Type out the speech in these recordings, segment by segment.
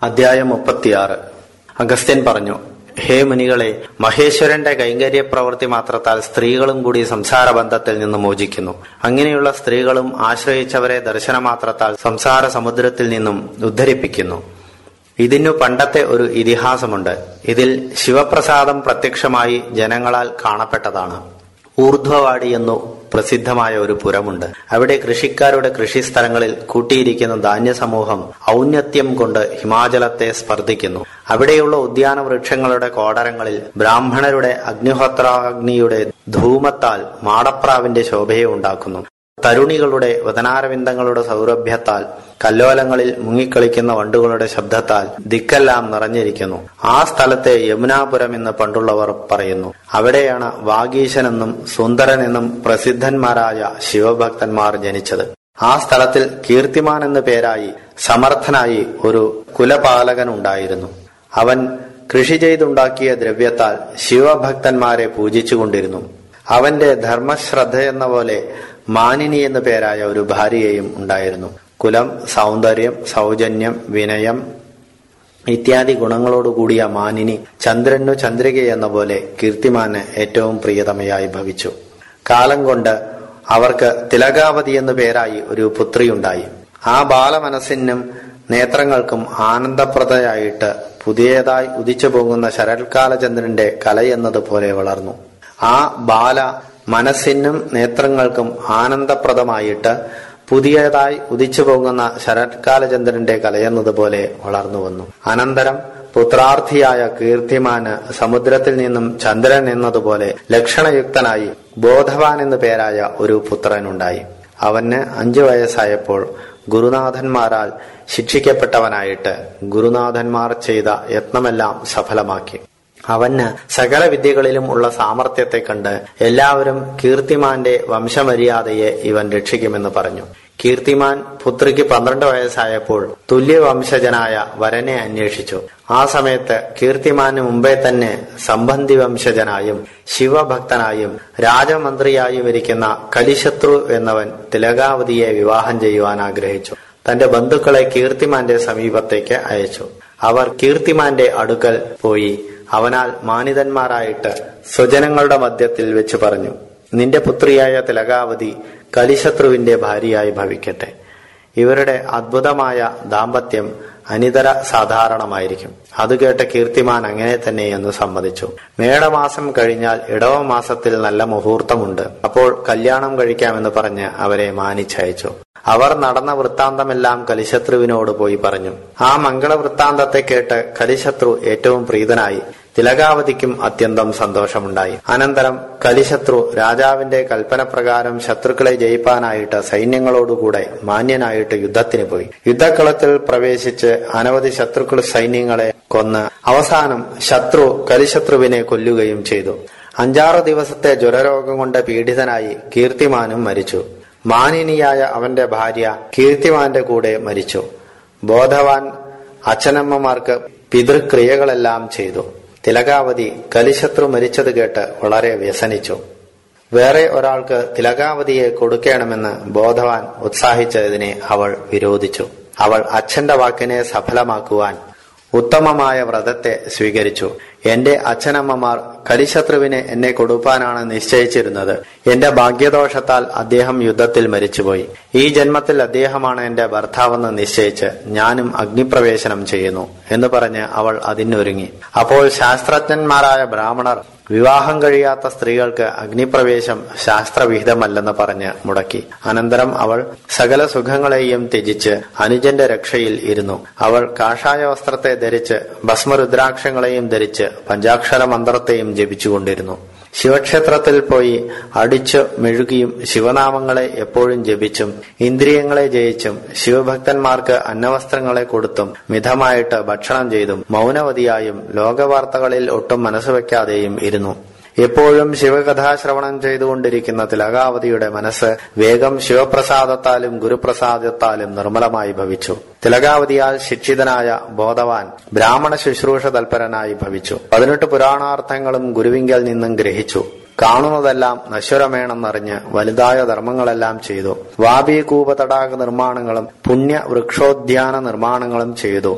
അധ്യായം മുപ്പത്തിയാറ് അഗസ്ത്യൻ പറഞ്ഞു ഹേ മുനികളെ മഹേശ്വരന്റെ കൈങ്കര്യ പ്രവൃത്തി മാത്രത്താൽ സ്ത്രീകളും കൂടി സംസാര ബന്ധത്തിൽ നിന്ന് മോചിക്കുന്നു അങ്ങനെയുള്ള സ്ത്രീകളും ആശ്രയിച്ചവരെ ദർശനമാത്രത്താൽ സംസാര സമുദ്രത്തിൽ നിന്നും ഉദ്ധരിപ്പിക്കുന്നു ഇതിനു പണ്ടത്തെ ഒരു ഇതിഹാസമുണ്ട് ഇതിൽ ശിവപ്രസാദം പ്രത്യക്ഷമായി ജനങ്ങളാൽ കാണപ്പെട്ടതാണ് ഊർധ്വവാടി എന്നു പ്രസിദ്ധമായ ഒരു പുരമുണ്ട് അവിടെ കൃഷിക്കാരുടെ കൃഷിസ്ഥലങ്ങളിൽ കൂട്ടിയിരിക്കുന്ന ധാന്യസമൂഹം ഔന്നത്യം കൊണ്ട് ഹിമാചലത്തെ സ്പർദ്ധിക്കുന്നു അവിടെയുള്ള ഉദ്യാന വൃക്ഷങ്ങളുടെ കോടരങ്ങളിൽ ബ്രാഹ്മണരുടെ അഗ്നിഹോത്രാഗ്നിയുടെ ധൂമത്താൽ മാടപ്രാവിന്റെ ശോഭയെ ഉണ്ടാക്കുന്നു തരുണികളുടെ വദനാരവിന്ദങ്ങളുടെ സൗരഭ്യത്താൽ കല്ലോലങ്ങളിൽ മുങ്ങിക്കളിക്കുന്ന വണ്ടുകളുടെ ശബ്ദത്താൽ ദിക്കെല്ലാം നിറഞ്ഞിരിക്കുന്നു ആ സ്ഥലത്തെ യമുനാപുരം എന്ന് പണ്ടുള്ളവർ പറയുന്നു അവിടെയാണ് വാഗീശനെന്നും സുന്ദരനെന്നും പ്രസിദ്ധന്മാരായ ശിവഭക്തന്മാർ ജനിച്ചത് ആ സ്ഥലത്തിൽ കീർത്തിമാൻ എന്നു പേരായി സമർത്ഥനായി ഒരു കുലപാലകനുണ്ടായിരുന്നു അവൻ കൃഷി ചെയ്തുണ്ടാക്കിയ ദ്രവ്യത്താൽ ശിവഭക്തന്മാരെ പൂജിച്ചുകൊണ്ടിരുന്നു അവന്റെ ധർമ്മശ്രദ്ധയെന്ന പോലെ മാനിനി എന്നു പേരായ ഒരു ഭാര്യയും ഉണ്ടായിരുന്നു കുലം സൗന്ദര്യം സൗജന്യം വിനയം ഇത്യാദി ഗുണങ്ങളോടുകൂടിയ മാനിനി ചന്ദ്രനു ചന്ദ്രിക എന്ന പോലെ കീർത്തിമാന് ഏറ്റവും പ്രിയതമയായി ഭവിച്ചു കാലം കൊണ്ട് അവർക്ക് തിലകാവതി എന്നു പേരായി ഒരു പുത്രിയുണ്ടായി ആ ബാലമനസ്സിനും നേത്രങ്ങൾക്കും ആനന്ദപ്രദയായിട്ട് പുതിയതായി ഉദിച്ചു പോകുന്ന ശരൽക്കാലചന്ദ്രന്റെ കലയെന്നതുപോലെ വളർന്നു ആ ബാല മനസ്സിനും നേത്രങ്ങൾക്കും ആനന്ദപ്രദമായിട്ട് പുതിയതായി ഉദിച്ചു പോകുന്ന ശരത്കാലചന്ദ്രന്റെ കലയെന്നതുപോലെ വളർന്നു വന്നു അനന്തരം പുത്രാർത്ഥിയായ കീർത്തിമാന് സമുദ്രത്തിൽ നിന്നും ചന്ദ്രൻ എന്നതുപോലെ ലക്ഷണയുക്തനായി ബോധവാൻ എന്നു പേരായ ഒരു പുത്രനുണ്ടായി അവന് അഞ്ചു വയസ്സായപ്പോൾ ഗുരുനാഥന്മാരാൽ ശിക്ഷിക്കപ്പെട്ടവനായിട്ട് ഗുരുനാഥന്മാർ ചെയ്ത യത്നമെല്ലാം സഫലമാക്കി അവന് സകല വിദ്യകളിലും ഉള്ള സാമർത്ഥ്യത്തെ കണ്ട് എല്ലാവരും കീർത്തിമാന്റെ വംശമര്യാദയെ ഇവൻ രക്ഷിക്കുമെന്ന് പറഞ്ഞു കീർത്തിമാൻ പുത്രിക്ക് പന്ത്രണ്ട് വയസ്സായപ്പോൾ തുല്യവംശജനായ വരനെ അന്വേഷിച്ചു ആ സമയത്ത് കീർത്തിമാന് മുമ്പേ തന്നെ സംബന്ധി വംശജനായും ശിവഭക്തനായും രാജമന്ത്രിയായും ഇരിക്കുന്ന കലിശത്രു എന്നവൻ തിലകാവതിയെ വിവാഹം ചെയ്യുവാൻ ആഗ്രഹിച്ചു തന്റെ ബന്ധുക്കളെ കീർത്തിമാന്റെ സമീപത്തേക്ക് അയച്ചു അവർ കീർത്തിമാന്റെ അടുക്കൽ പോയി അവനാൽ മാനിതന്മാരായിട്ട് സ്വജനങ്ങളുടെ മധ്യത്തിൽ വെച്ച് പറഞ്ഞു നിന്റെ പുത്രിയായ തിലകാവതി കലിശത്രുവിന്റെ ഭാര്യയായി ഭവിക്കട്ടെ ഇവരുടെ അദ്ഭുതമായ ദാമ്പത്യം അനിതര സാധാരണമായിരിക്കും അത് കേട്ട കീർത്തിമാൻ അങ്ങനെ തന്നെ എന്ന് സമ്മതിച്ചു മേടമാസം കഴിഞ്ഞാൽ ഇടവ മാസത്തിൽ നല്ല മുഹൂർത്തമുണ്ട് അപ്പോൾ കല്യാണം കഴിക്കാമെന്ന് പറഞ്ഞ് അവരെ മാനിച്ചയച്ചു അവർ നടന്ന വൃത്താന്തമെല്ലാം കലിശത്രുവിനോട് പോയി പറഞ്ഞു ആ മംഗള വൃത്താന്തത്തെ കേട്ട് കലിശത്രു ഏറ്റവും പ്രീതനായി തിലകാവതിക്കും അത്യന്തം സന്തോഷമുണ്ടായി അനന്തരം കലിശത്രു രാജാവിന്റെ കൽപ്പനപ്രകാരം ശത്രുക്കളെ ജയിപ്പാനായിട്ട് സൈന്യങ്ങളോടുകൂടെ മാന്യനായിട്ട് യുദ്ധത്തിന് പോയി യുദ്ധക്കളത്തിൽ പ്രവേശിച്ച് അനവധി ശത്രുക്കൾ സൈന്യങ്ങളെ കൊന്ന് അവസാനം ശത്രു കലിശത്രുവിനെ കൊല്ലുകയും ചെയ്തു അഞ്ചാറ് ദിവസത്തെ ജ്വരരോഗം കൊണ്ട് പീഡിതനായി കീർത്തിമാനും മരിച്ചു മാനിനിയായ അവന്റെ ഭാര്യ കീർത്തിമാന്റെ കൂടെ മരിച്ചു ബോധവാൻ അച്ഛനമ്മമാർക്ക് പിതൃക്രിയകളെല്ലാം ചെയ്തു തിലകാവതി കലിശത്രു മരിച്ചത് കേട്ട് വളരെ വ്യസനിച്ചു വേറെ ഒരാൾക്ക് തിലകാവതിയെ കൊടുക്കണമെന്ന് ബോധവാൻ ഉത്സാഹിച്ചതിനെ അവൾ വിരോധിച്ചു അവൾ അച്ഛന്റെ വാക്കിനെ സഫലമാക്കുവാൻ ഉത്തമമായ വ്രതത്തെ സ്വീകരിച്ചു എന്റെ അച്ഛനമ്മമാർ കലിശത്രുവിനെ എന്നെ കൊടുപ്പാനാണ് നിശ്ചയിച്ചിരുന്നത് എന്റെ ഭാഗ്യദോഷത്താൽ അദ്ദേഹം യുദ്ധത്തിൽ മരിച്ചുപോയി ഈ ജന്മത്തിൽ അദ്ദേഹമാണ് എന്റെ ഭർത്താവെന്ന് നിശ്ചയിച്ച് ഞാനും അഗ്നിപ്രവേശനം ചെയ്യുന്നു എന്ന് പറഞ്ഞ് അവൾ അതിനൊരുങ്ങി അപ്പോൾ ശാസ്ത്രജ്ഞന്മാരായ ബ്രാഹ്മണർ വിവാഹം കഴിയാത്ത സ്ത്രീകൾക്ക് അഗ്നിപ്രവേശം ശാസ്ത്രവിഹിതമല്ലെന്ന് പറഞ്ഞ് മുടക്കി അനന്തരം അവൾ സകല സുഖങ്ങളെയും ത്യജിച്ച് അനുജന്റെ രക്ഷയിൽ ഇരുന്നു അവൾ കാഷായ വസ്ത്രത്തെ ധരിച്ച് ഭസ്മരുദ്രാക്ഷങ്ങളെയും ധരിച്ച് പഞ്ചാക്ഷര മന്ത്രത്തെയും ജപിച്ചുകൊണ്ടിരുന്നു ശിവക്ഷേത്രത്തിൽ പോയി അടിച്ചു മെഴുകിയും ശിവനാമങ്ങളെ എപ്പോഴും ജപിച്ചും ഇന്ദ്രിയങ്ങളെ ജയിച്ചും ശിവഭക്തന്മാർക്ക് അന്നവസ്ത്രങ്ങളെ കൊടുത്തും മിതമായിട്ട് ഭക്ഷണം ചെയ്തും മൗനവതിയായും ലോകവാർത്തകളിൽ ഒട്ടും മനസ്സുവെക്കാതെയും ഇരുന്നു എപ്പോഴും ശിവകഥാശ്രവണം ചെയ്തുകൊണ്ടിരിക്കുന്ന തിലകാവതിയുടെ മനസ്സ് വേഗം ശിവപ്രസാദത്താലും ഗുരുപ്രസാദത്താലും നിർമ്മലമായി ഭവിച്ചു തിലകാവതിയാൽ ശിക്ഷിതനായ ബോധവാൻ ബ്രാഹ്മണ ശുശ്രൂഷ തൽപരനായി ഭവിച്ചു പതിനെട്ട് പുരാണാർത്ഥങ്ങളും ഗുരുവിങ്കൽ നിന്നും ഗ്രഹിച്ചു കാണുന്നതെല്ലാം നശ്വരമേണെന്നറിഞ്ഞ് വലുതായ ധർമ്മങ്ങളെല്ലാം ചെയ്തു വാബി കൂപ തടാക നിർമ്മാണങ്ങളും പുണ്യ വൃക്ഷോദ്യാന നിർമ്മാണങ്ങളും ചെയ്തു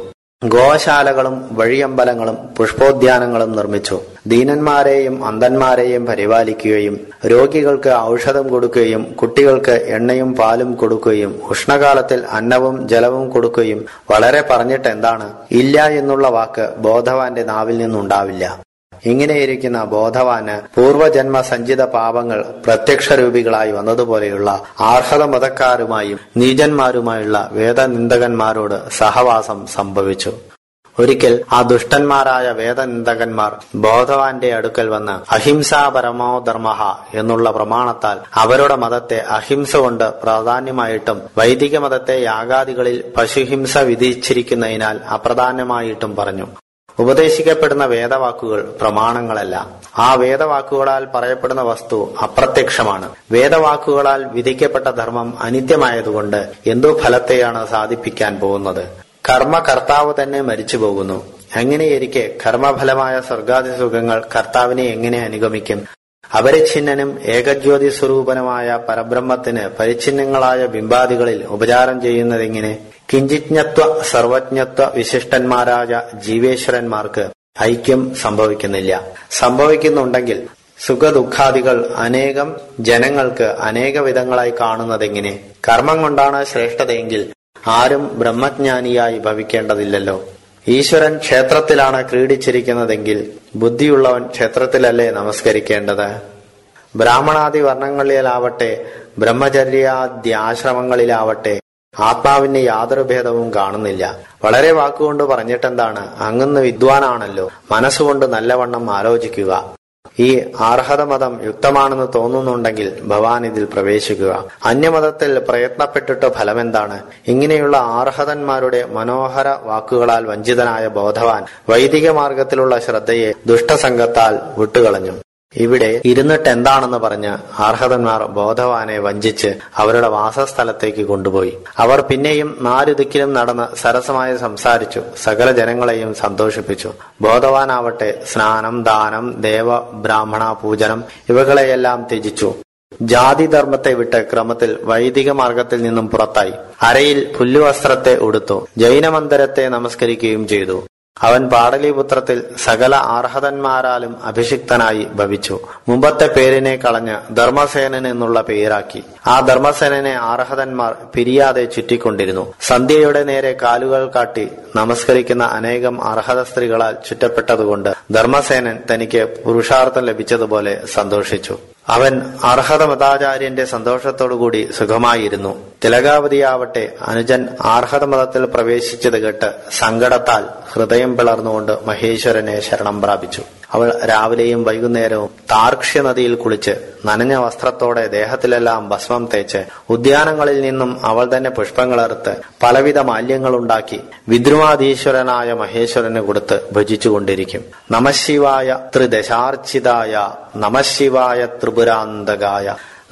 ഗോശാലകളും വഴിയമ്പലങ്ങളും പുഷ്പോദ്യാനങ്ങളും നിർമ്മിച്ചു ദീനന്മാരെയും അന്ധന്മാരെയും പരിപാലിക്കുകയും രോഗികൾക്ക് ഔഷധം കൊടുക്കുകയും കുട്ടികൾക്ക് എണ്ണയും പാലും കൊടുക്കുകയും ഉഷ്ണകാലത്തിൽ അന്നവും ജലവും കൊടുക്കുകയും വളരെ പറഞ്ഞിട്ട് എന്താണ് ഇല്ല എന്നുള്ള വാക്ക് ബോധവാന്റെ നാവിൽ നിന്നുണ്ടാവില്ല ഇങ്ങനെയിരിക്കുന്ന ബോധവാന് പൂർവജന്മ സഞ്ചിത പാപങ്ങൾ പ്രത്യക്ഷ രൂപികളായി വന്നതുപോലെയുള്ള ആർഹത മതക്കാരുമായും നീചന്മാരുമായുള്ള വേദനിന്ദകന്മാരോട് സഹവാസം സംഭവിച്ചു ഒരിക്കൽ ആ ദുഷ്ടന്മാരായ വേദനിന്ദകന്മാർ ബോധവാന്റെ അടുക്കൽ വന്ന് അഹിംസാ പരമോ ധർമ്മ എന്നുള്ള പ്രമാണത്താൽ അവരുടെ മതത്തെ അഹിംസ കൊണ്ട് പ്രാധാന്യമായിട്ടും വൈദിക മതത്തെ യാഗാദികളിൽ പശുഹിംസ വിധിച്ചിരിക്കുന്നതിനാൽ അപ്രധാനമായിട്ടും പറഞ്ഞു ഉപദേശിക്കപ്പെടുന്ന വേദവാക്കുകൾ പ്രമാണങ്ങളല്ല ആ വേദവാക്കുകളാൽ പറയപ്പെടുന്ന വസ്തു അപ്രത്യക്ഷമാണ് വേദവാക്കുകളാൽ വിധിക്കപ്പെട്ട ധർമ്മം അനിത്യമായതുകൊണ്ട് എന്തു ഫലത്തെയാണ് സാധിപ്പിക്കാൻ പോകുന്നത് കർമ്മകർത്താവ് തന്നെ മരിച്ചു പോകുന്നു അങ്ങനെയിരിക്കെ കർമ്മഫലമായ സ്വർഗാദി സുഖങ്ങൾ കർത്താവിനെ എങ്ങനെ അനുഗമിക്കും അപരിച്ഛിന്നനും ഏകജ്യോതി സ്വരൂപനുമായ പരബ്രഹ്മത്തിന് പരിച്ഛിന്നങ്ങളായ ബിംബാദികളിൽ ഉപചാരം ചെയ്യുന്നതെങ്ങനെ കിഞ്ചിജ്ഞത്വ സർവജ്ഞത്വ വിശിഷ്ടന്മാരായ ജീവേശ്വരന്മാർക്ക് ഐക്യം സംഭവിക്കുന്നില്ല സംഭവിക്കുന്നുണ്ടെങ്കിൽ സുഖദുഃഖാദികൾ അനേകം ജനങ്ങൾക്ക് അനേക വിധങ്ങളായി കാണുന്നതെങ്ങനെ കർമ്മം കൊണ്ടാണ് ശ്രേഷ്ഠതയെങ്കിൽ ആരും ബ്രഹ്മജ്ഞാനിയായി ഭവിക്കേണ്ടതില്ലല്ലോ ഈശ്വരൻ ക്ഷേത്രത്തിലാണ് ക്രീഡിച്ചിരിക്കുന്നതെങ്കിൽ ബുദ്ധിയുള്ളവൻ ക്ഷേത്രത്തിലല്ലേ നമസ്കരിക്കേണ്ടത് ബ്രാഹ്മണാദി വർണ്ണങ്ങളിലാവട്ടെ ബ്രഹ്മചര്യാദ്യ ആശ്രമങ്ങളിലാവട്ടെ ആത്മാവിന് യാതൊരു ഭേദവും കാണുന്നില്ല വളരെ വാക്കുകൊണ്ട് പറഞ്ഞിട്ടെന്താണ് അങ്ങന്ന് വിദ്വാനാണല്ലോ മനസ്സുകൊണ്ട് നല്ലവണ്ണം ആലോചിക്കുക ഈ ആർഹത മതം യുക്തമാണെന്ന് തോന്നുന്നുണ്ടെങ്കിൽ ഭവാൻ ഇതിൽ പ്രവേശിക്കുക അന്യമതത്തിൽ പ്രയത്നപ്പെട്ടിട്ട് ഫലമെന്താണ് ഇങ്ങനെയുള്ള ആർഹതന്മാരുടെ മനോഹര വാക്കുകളാൽ വഞ്ചിതനായ ബോധവാൻ വൈദിക മാർഗത്തിലുള്ള ശ്രദ്ധയെ ദുഷ്ടസംഘത്താൽ വിട്ടുകളഞ്ഞു ഇവിടെ ഇരുന്നിട്ട് എന്താണെന്ന് പറഞ്ഞ് അർഹതന്മാർ ബോധവാനെ വഞ്ചിച്ച് അവരുടെ വാസസ്ഥലത്തേക്ക് കൊണ്ടുപോയി അവർ പിന്നെയും നാലു ദിക്കിലും നടന്ന് സരസമായി സംസാരിച്ചു സകല ജനങ്ങളെയും സന്തോഷിപ്പിച്ചു ബോധവാനാവട്ടെ സ്നാനം ദാനം ദേവ ബ്രാഹ്മണ പൂജനം ഇവകളെയെല്ലാം ത്യജിച്ചു ജാതിധർമ്മത്തെ വിട്ട് ക്രമത്തിൽ വൈദിക മാർഗത്തിൽ നിന്നും പുറത്തായി അരയിൽ പുല്ലുവസ്ത്രത്തെ ഉടുത്തു ജൈനമന്ദിരത്തെ നമസ്കരിക്കുകയും ചെയ്തു അവൻ പാടലിപുത്രത്തിൽ സകല അർഹതന്മാരാലും അഭിഷിക്തനായി ഭവിച്ചു മുമ്പത്തെ പേരിനെ കളഞ്ഞ് ധർമ്മസേനൻ എന്നുള്ള പേരാക്കി ആ ധർമ്മസേനനെ അർഹതന്മാർ പിരിയാതെ ചുറ്റിക്കൊണ്ടിരുന്നു സന്ധ്യയുടെ നേരെ കാലുകൾ കാട്ടി നമസ്കരിക്കുന്ന അനേകം അർഹത സ്ത്രീകളാൽ ചുറ്റപ്പെട്ടതുകൊണ്ട് ധർമ്മസേനൻ തനിക്ക് പുരുഷാർത്ഥം ലഭിച്ചതുപോലെ സന്തോഷിച്ചു അവൻ അർഹത മതാചാര്യന്റെ സന്തോഷത്തോടുകൂടി സുഖമായിരുന്നു തിലകാവതിയാവട്ടെ അനുജൻ അർഹത മതത്തിൽ പ്രവേശിച്ചത് കേട്ട് സങ്കടത്താൽ ഹൃദയം പിളർന്നുകൊണ്ട് മഹേശ്വരനെ ശരണം പ്രാപിച്ചു അവൾ രാവിലെയും വൈകുന്നേരവും താർക്ഷ്യ നദിയിൽ കുളിച്ച് നനഞ്ഞ വസ്ത്രത്തോടെ ദേഹത്തിലെല്ലാം ഭസ്മം തേച്ച് ഉദ്യാനങ്ങളിൽ നിന്നും അവൾ തന്നെ പുഷ്പങ്ങളെറുത്ത് പലവിധ മാല്യങ്ങളുണ്ടാക്കി വിദ്രുമാധീശ്വരനായ മഹേശ്വരന് കൊടുത്ത് ഭജിച്ചുകൊണ്ടിരിക്കും നമശിവായ ത്രിദശാർച്ചിതായ നമശിവായ ത്രിപുരാന്തകായ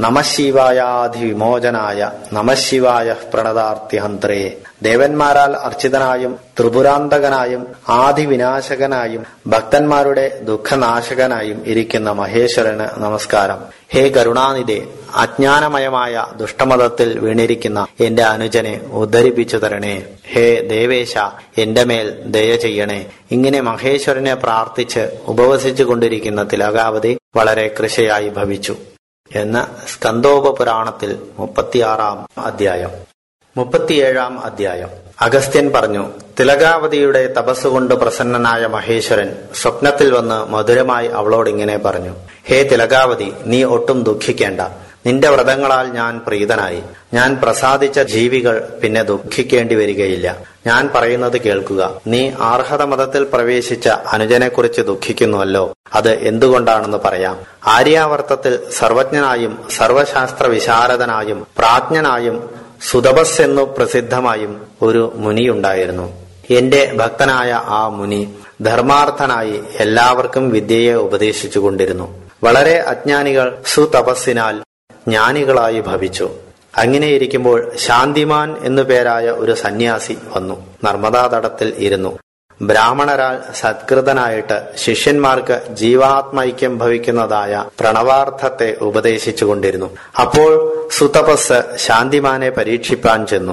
നമശിവായാധിവിമോചനായ നമശിവായ പ്രണതാർത്ഥ്യഹന്ത്രേ ദേവന്മാരാൽ അർച്ചിതനായും ത്രിപുരാന്തകനായും ആദിവിനാശകനായും ഭക്തന്മാരുടെ ദുഃഖനാശകനായും ഇരിക്കുന്ന മഹേശ്വരന് നമസ്കാരം ഹേ കരുണാനിധെ അജ്ഞാനമയമായ ദുഷ്ടമതത്തിൽ വീണിരിക്കുന്ന എന്റെ അനുജനെ ഉദ്ധരിപ്പിച്ചു തരണേ ഹേ ദേവേശ എന്റെ മേൽ ദയ ചെയ്യണേ ഇങ്ങനെ മഹേശ്വരനെ പ്രാർത്ഥിച്ച് ഉപവസിച്ചു കൊണ്ടിരിക്കുന്ന തിലകാവതി വളരെ കൃഷയായി ഭവിച്ചു എന്ന സ്കന്ദോപപുരാണത്തിൽ മുപ്പത്തിയാറാം അധ്യായം മുപ്പത്തിയേഴാം അധ്യായം അഗസ്ത്യൻ പറഞ്ഞു തിലകാവതിയുടെ തപസ്സുകൊണ്ട് പ്രസന്നനായ മഹേശ്വരൻ സ്വപ്നത്തിൽ വന്ന് മധുരമായി അവളോട് ഇങ്ങനെ പറഞ്ഞു ഹേ തിലകാവതി നീ ഒട്ടും ദുഃഖിക്കേണ്ട നിന്റെ വ്രതങ്ങളാൽ ഞാൻ പ്രീതനായി ഞാൻ പ്രസാദിച്ച ജീവികൾ പിന്നെ ദുഃഖിക്കേണ്ടി വരികയില്ല ഞാൻ പറയുന്നത് കേൾക്കുക നീ ആർഹത മതത്തിൽ പ്രവേശിച്ച അനുജനെക്കുറിച്ച് ദുഃഖിക്കുന്നുവല്ലോ അത് എന്തുകൊണ്ടാണെന്ന് പറയാം ആര്യാവർത്തത്തിൽ സർവജ്ഞനായും സർവശാസ്ത്ര വിശാരദനായും പ്രാജ്ഞനായും സുതപസ് എന്നു പ്രസിദ്ധമായും ഒരു മുനിയുണ്ടായിരുന്നു എന്റെ ഭക്തനായ ആ മുനി ധർമാർത്ഥനായി എല്ലാവർക്കും വിദ്യയെ ഉപദേശിച്ചുകൊണ്ടിരുന്നു വളരെ അജ്ഞാനികൾ സുതപസ്സിനാൽ ജ്ഞാനികളായി ഭവിച്ചു അങ്ങനെയിരിക്കുമ്പോൾ ശാന്തിമാൻ എന്നു പേരായ ഒരു സന്യാസി വന്നു നർമ്മദാ തടത്തിൽ ഇരുന്നു ബ്രാഹ്മണരാൽ സത്കൃതനായിട്ട് ശിഷ്യന്മാർക്ക് ജീവാത്മൈക്യം ഭവിക്കുന്നതായ പ്രണവാർത്ഥത്തെ ഉപദേശിച്ചുകൊണ്ടിരുന്നു അപ്പോൾ സുതപസ് ശാന്തിമാനെ പരീക്ഷിപ്പാൻ ചെന്നു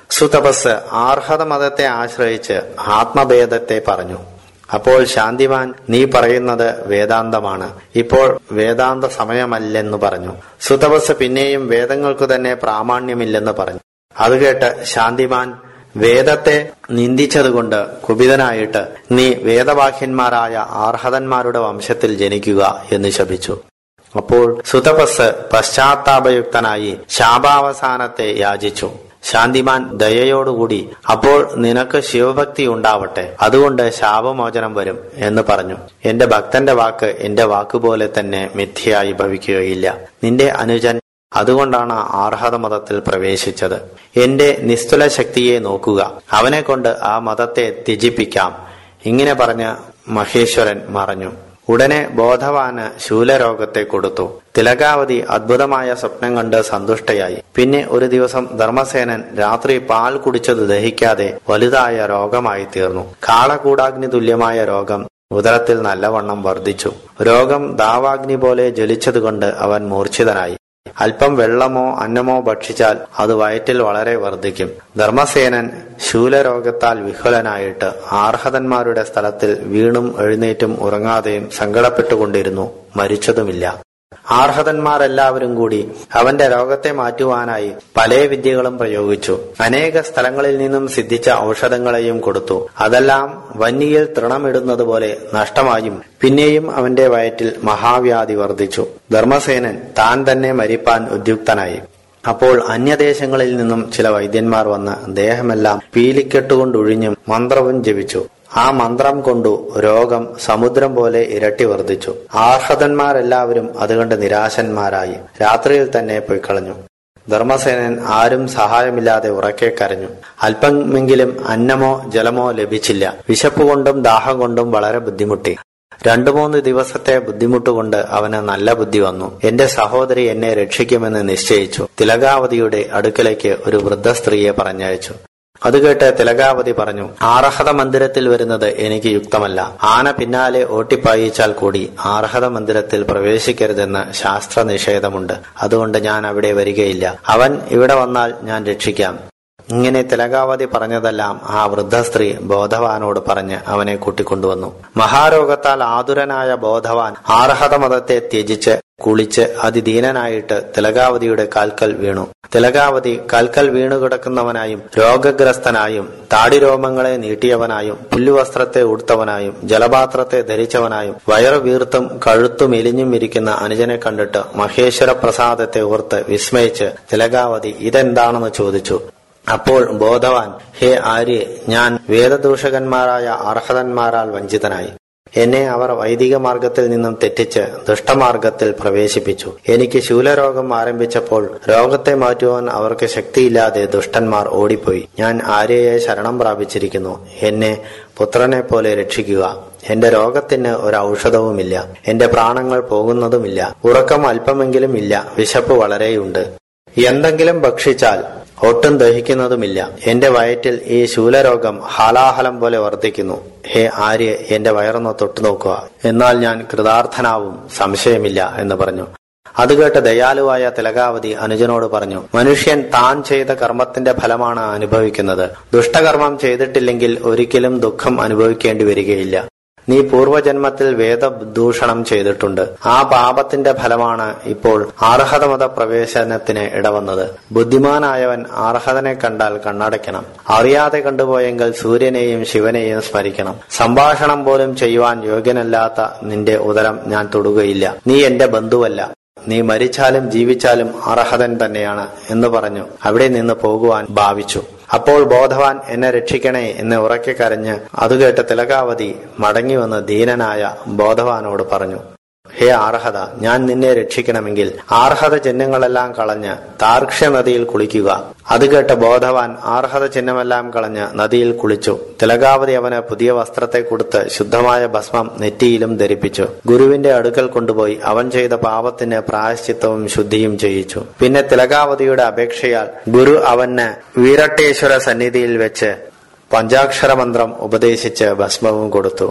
സുതപസ് ആർഹത മതത്തെ ആശ്രയിച്ച് ആത്മഭേദത്തെ പറഞ്ഞു അപ്പോൾ ശാന്തിമാൻ നീ പറയുന്നത് വേദാന്തമാണ് ഇപ്പോൾ വേദാന്ത സമയമല്ലെന്ന് പറഞ്ഞു സുതപസ് പിന്നെയും വേദങ്ങൾക്കു തന്നെ പ്രാമാണ്യമില്ലെന്ന് പറഞ്ഞു അത് കേട്ട് ശാന്തിമാൻ വേദത്തെ നിന്ദിച്ചതുകൊണ്ട് കുപിതനായിട്ട് നീ വേദവാക്യന്മാരായ ആർഹതന്മാരുടെ വംശത്തിൽ ജനിക്കുക എന്ന് ശപിച്ചു അപ്പോൾ സുതപസ് പശ്ചാത്താപയുക്തനായി ശാപാവസാനത്തെ യാചിച്ചു ശാന്തിമാൻ ദയയോടുകൂടി അപ്പോൾ നിനക്ക് ശിവഭക്തി ഉണ്ടാവട്ടെ അതുകൊണ്ട് ശാപമോചനം വരും എന്ന് പറഞ്ഞു എന്റെ ഭക്തന്റെ വാക്ക് എന്റെ വാക്കുപോലെ തന്നെ മിഥ്യയായി ഭവിക്കുകയില്ല നിന്റെ അനുജൻ അതുകൊണ്ടാണ് ആർഹത മതത്തിൽ പ്രവേശിച്ചത് എന്റെ നിസ്തുല ശക്തിയെ നോക്കുക അവനെ കൊണ്ട് ആ മതത്തെ ത്യജിപ്പിക്കാം ഇങ്ങനെ പറഞ്ഞ് മഹേശ്വരൻ മറഞ്ഞു ഉടനെ ബോധവാന് ശൂലരോഗത്തെ കൊടുത്തു തിലകാവതി അദ്ഭുതമായ സ്വപ്നം കണ്ട് സന്തുഷ്ടയായി പിന്നെ ഒരു ദിവസം ധർമ്മസേനൻ രാത്രി പാൽ കുടിച്ചത് ദഹിക്കാതെ വലുതായ രോഗമായി തീർന്നു കാളകൂടാഗ്നി തുല്യമായ രോഗം ഉദരത്തിൽ നല്ലവണ്ണം വർദ്ധിച്ചു രോഗം ദാവാഗ്നി പോലെ ജ്വലിച്ചതുകൊണ്ട് അവൻ മൂർച്ഛിതനായി അല്പം വെള്ളമോ അന്നമോ ഭക്ഷിച്ചാൽ അത് വയറ്റിൽ വളരെ വർദ്ധിക്കും ധർമ്മസേനൻ ശൂലരോഗത്താൽ വിഹ്വലനായിട്ട് ആർഹതന്മാരുടെ സ്ഥലത്തിൽ വീണും എഴുന്നേറ്റും ഉറങ്ങാതെയും സങ്കടപ്പെട്ടുകൊണ്ടിരുന്നു മരിച്ചതുമില്ല ആർഹതന്മാരെല്ലാവരും കൂടി അവന്റെ രോഗത്തെ മാറ്റുവാനായി പല വിദ്യകളും പ്രയോഗിച്ചു അനേക സ്ഥലങ്ങളിൽ നിന്നും സിദ്ധിച്ച ഔഷധങ്ങളെയും കൊടുത്തു അതെല്ലാം വന്യയിൽ തൃണമിടുന്നത് പോലെ നഷ്ടമായും പിന്നെയും അവന്റെ വയറ്റിൽ മഹാവ്യാധി വർദ്ധിച്ചു ധർമ്മസേനൻ താൻ തന്നെ മരിപ്പാൻ ഉദ്യുക്തനായി അപ്പോൾ അന്യദേശങ്ങളിൽ നിന്നും ചില വൈദ്യന്മാർ വന്ന് ദേഹമെല്ലാം പീലിക്കെട്ടുകൊണ്ടൊഴിഞ്ഞും മന്ത്രവും ജപിച്ചു ആ മന്ത്രം കൊണ്ടു രോഗം സമുദ്രം പോലെ ഇരട്ടി വർദ്ധിച്ചു ആർഹതന്മാരെല്ലാവരും അതുകൊണ്ട് നിരാശന്മാരായി രാത്രിയിൽ തന്നെ പോയി കളഞ്ഞു ധർമ്മസേനൻ ആരും സഹായമില്ലാതെ ഉറക്കെ കരഞ്ഞു അല്പമെങ്കിലും അന്നമോ ജലമോ ലഭിച്ചില്ല വിശപ്പ് കൊണ്ടും ദാഹം കൊണ്ടും വളരെ ബുദ്ധിമുട്ടി രണ്ടു മൂന്ന് ദിവസത്തെ ബുദ്ധിമുട്ടുകൊണ്ട് അവന് നല്ല ബുദ്ധി വന്നു എന്റെ സഹോദരി എന്നെ രക്ഷിക്കുമെന്ന് നിശ്ചയിച്ചു തിലകാവതിയുടെ അടുക്കലേക്ക് ഒരു വൃദ്ധ സ്ത്രീയെ പറഞ്ഞയച്ചു അത് കേട്ട് തിലകാവതി പറഞ്ഞു ആർഹത മന്ദിരത്തിൽ വരുന്നത് എനിക്ക് യുക്തമല്ല ആന പിന്നാലെ ഓട്ടിപ്പായിച്ചാൽ കൂടി ആർഹത മന്ദിരത്തിൽ പ്രവേശിക്കരുതെന്ന് ശാസ്ത്ര നിഷേധമുണ്ട് അതുകൊണ്ട് ഞാൻ അവിടെ വരികയില്ല അവൻ ഇവിടെ വന്നാൽ ഞാൻ രക്ഷിക്കാം ഇങ്ങനെ തിലകാവതി പറഞ്ഞതെല്ലാം ആ വൃദ്ധ സ്ത്രീ ബോധവാനോട് പറഞ്ഞ് അവനെ കൂട്ടിക്കൊണ്ടുവന്നു മഹാരോഗത്താൽ ആതുരനായ ബോധവാൻ ആർഹത മതത്തെ ത്യജിച്ച് കുളിച്ച് അതിദീനനായിട്ട് തിലകാവതിയുടെ കാൽക്കൽ വീണു തിലകാവതി കാൽക്കൽ വീണുകിടക്കുന്നവനായും രോഗഗ്രസ്തനായും താടിരോമങ്ങളെ നീട്ടിയവനായും പുല്ലുവസ്ത്രത്തെ ഉടുത്തവനായും ജലപാത്രത്തെ ധരിച്ചവനായും വയറു വീർത്തും കഴുത്തും എലിഞ്ഞും ഇരിക്കുന്ന അനുജനെ കണ്ടിട്ട് മഹേശ്വര പ്രസാദത്തെ ഓർത്ത് വിസ്മയിച്ച് തിലകാവതി ഇതെന്താണെന്ന് ചോദിച്ചു അപ്പോൾ ബോധവാൻ ഹേ ആര്യ ഞാൻ വേദദൂഷകന്മാരായ അർഹതന്മാരാൽ വഞ്ചിതനായി എന്നെ അവർ വൈദിക മാർഗത്തിൽ നിന്നും തെറ്റിച്ച് ദുഷ്ടമാർഗത്തിൽ പ്രവേശിപ്പിച്ചു എനിക്ക് ശൂലരോഗം ആരംഭിച്ചപ്പോൾ രോഗത്തെ മാറ്റുവാൻ അവർക്ക് ശക്തിയില്ലാതെ ദുഷ്ടന്മാർ ഓടിപ്പോയി ഞാൻ ആര്യയെ ശരണം പ്രാപിച്ചിരിക്കുന്നു എന്നെ പുത്രനെ പോലെ രക്ഷിക്കുക എന്റെ രോഗത്തിന് ഒരു ഔഷധവുമില്ല എന്റെ പ്രാണങ്ങൾ പോകുന്നതുമില്ല ഉറക്കം അല്പമെങ്കിലും ഇല്ല വിശപ്പ് വളരെയുണ്ട് എന്തെങ്കിലും ഭക്ഷിച്ചാൽ ഒട്ടും ദഹിക്കുന്നതുമില്ല എന്റെ വയറ്റിൽ ഈ ശൂലരോഗം ഹാലാഹലം പോലെ വർദ്ധിക്കുന്നു ഹേ ആര്യ എന്റെ വയറൊന്ന് തൊട്ടു നോക്കുക എന്നാൽ ഞാൻ കൃതാർത്ഥനാവും സംശയമില്ല എന്ന് പറഞ്ഞു അത് കേട്ട് ദയാലുവായ തിലകാവതി അനുജനോട് പറഞ്ഞു മനുഷ്യൻ താൻ ചെയ്ത കർമ്മത്തിന്റെ ഫലമാണ് അനുഭവിക്കുന്നത് ദുഷ്ടകർമ്മം ചെയ്തിട്ടില്ലെങ്കിൽ ഒരിക്കലും ദുഃഖം അനുഭവിക്കേണ്ടി വരികയില്ല നീ പൂർവജന്മത്തിൽ വേദദൂഷണം ചെയ്തിട്ടുണ്ട് ആ പാപത്തിന്റെ ഫലമാണ് ഇപ്പോൾ ആർഹതമത പ്രവേശനത്തിന് ഇടവന്നത് ബുദ്ധിമാനായവൻ ആർഹതനെ കണ്ടാൽ കണ്ണടയ്ക്കണം അറിയാതെ കണ്ടുപോയെങ്കിൽ സൂര്യനെയും ശിവനെയും സ്മരിക്കണം സംഭാഷണം പോലും ചെയ്യുവാൻ യോഗ്യനല്ലാത്ത നിന്റെ ഉദരം ഞാൻ തൊടുകയില്ല നീ എന്റെ ബന്ധുവല്ല നീ മരിച്ചാലും ജീവിച്ചാലും അർഹതൻ തന്നെയാണ് എന്ന് പറഞ്ഞു അവിടെ നിന്ന് പോകുവാൻ ഭാവിച്ചു അപ്പോൾ ബോധവാൻ എന്നെ രക്ഷിക്കണേ എന്ന് ഉറക്കെ കരഞ്ഞ് അത് കേട്ട് തിലകാവതി മടങ്ങി വന്ന് ദീനനായ ബോധവാനോട് പറഞ്ഞു ഹേ ആർഹത ഞാൻ നിന്നെ രക്ഷിക്കണമെങ്കിൽ ആർഹത ചിഹ്നങ്ങളെല്ലാം കളഞ്ഞ് താർക്ഷ്യ നദിയിൽ കുളിക്കുക അത് കേട്ട് ബോധവാൻ ആർഹത ചിഹ്നമെല്ലാം കളഞ്ഞ് നദിയിൽ കുളിച്ചു തിലകാവതി അവന് പുതിയ വസ്ത്രത്തെ കൊടുത്ത് ശുദ്ധമായ ഭസ്മം നെറ്റിയിലും ധരിപ്പിച്ചു ഗുരുവിന്റെ അടുക്കൽ കൊണ്ടുപോയി അവൻ ചെയ്ത പാപത്തിന് പ്രായശ്ചിത്തവും ശുദ്ധിയും ചെയ്യിച്ചു പിന്നെ തിലകാവതിയുടെ അപേക്ഷയാൽ ഗുരു അവന് വീരട്ടേശ്വര സന്നിധിയിൽ വെച്ച് പഞ്ചാക്ഷര മന്ത്രം ഉപദേശിച്ച് ഭസ്മവും കൊടുത്തു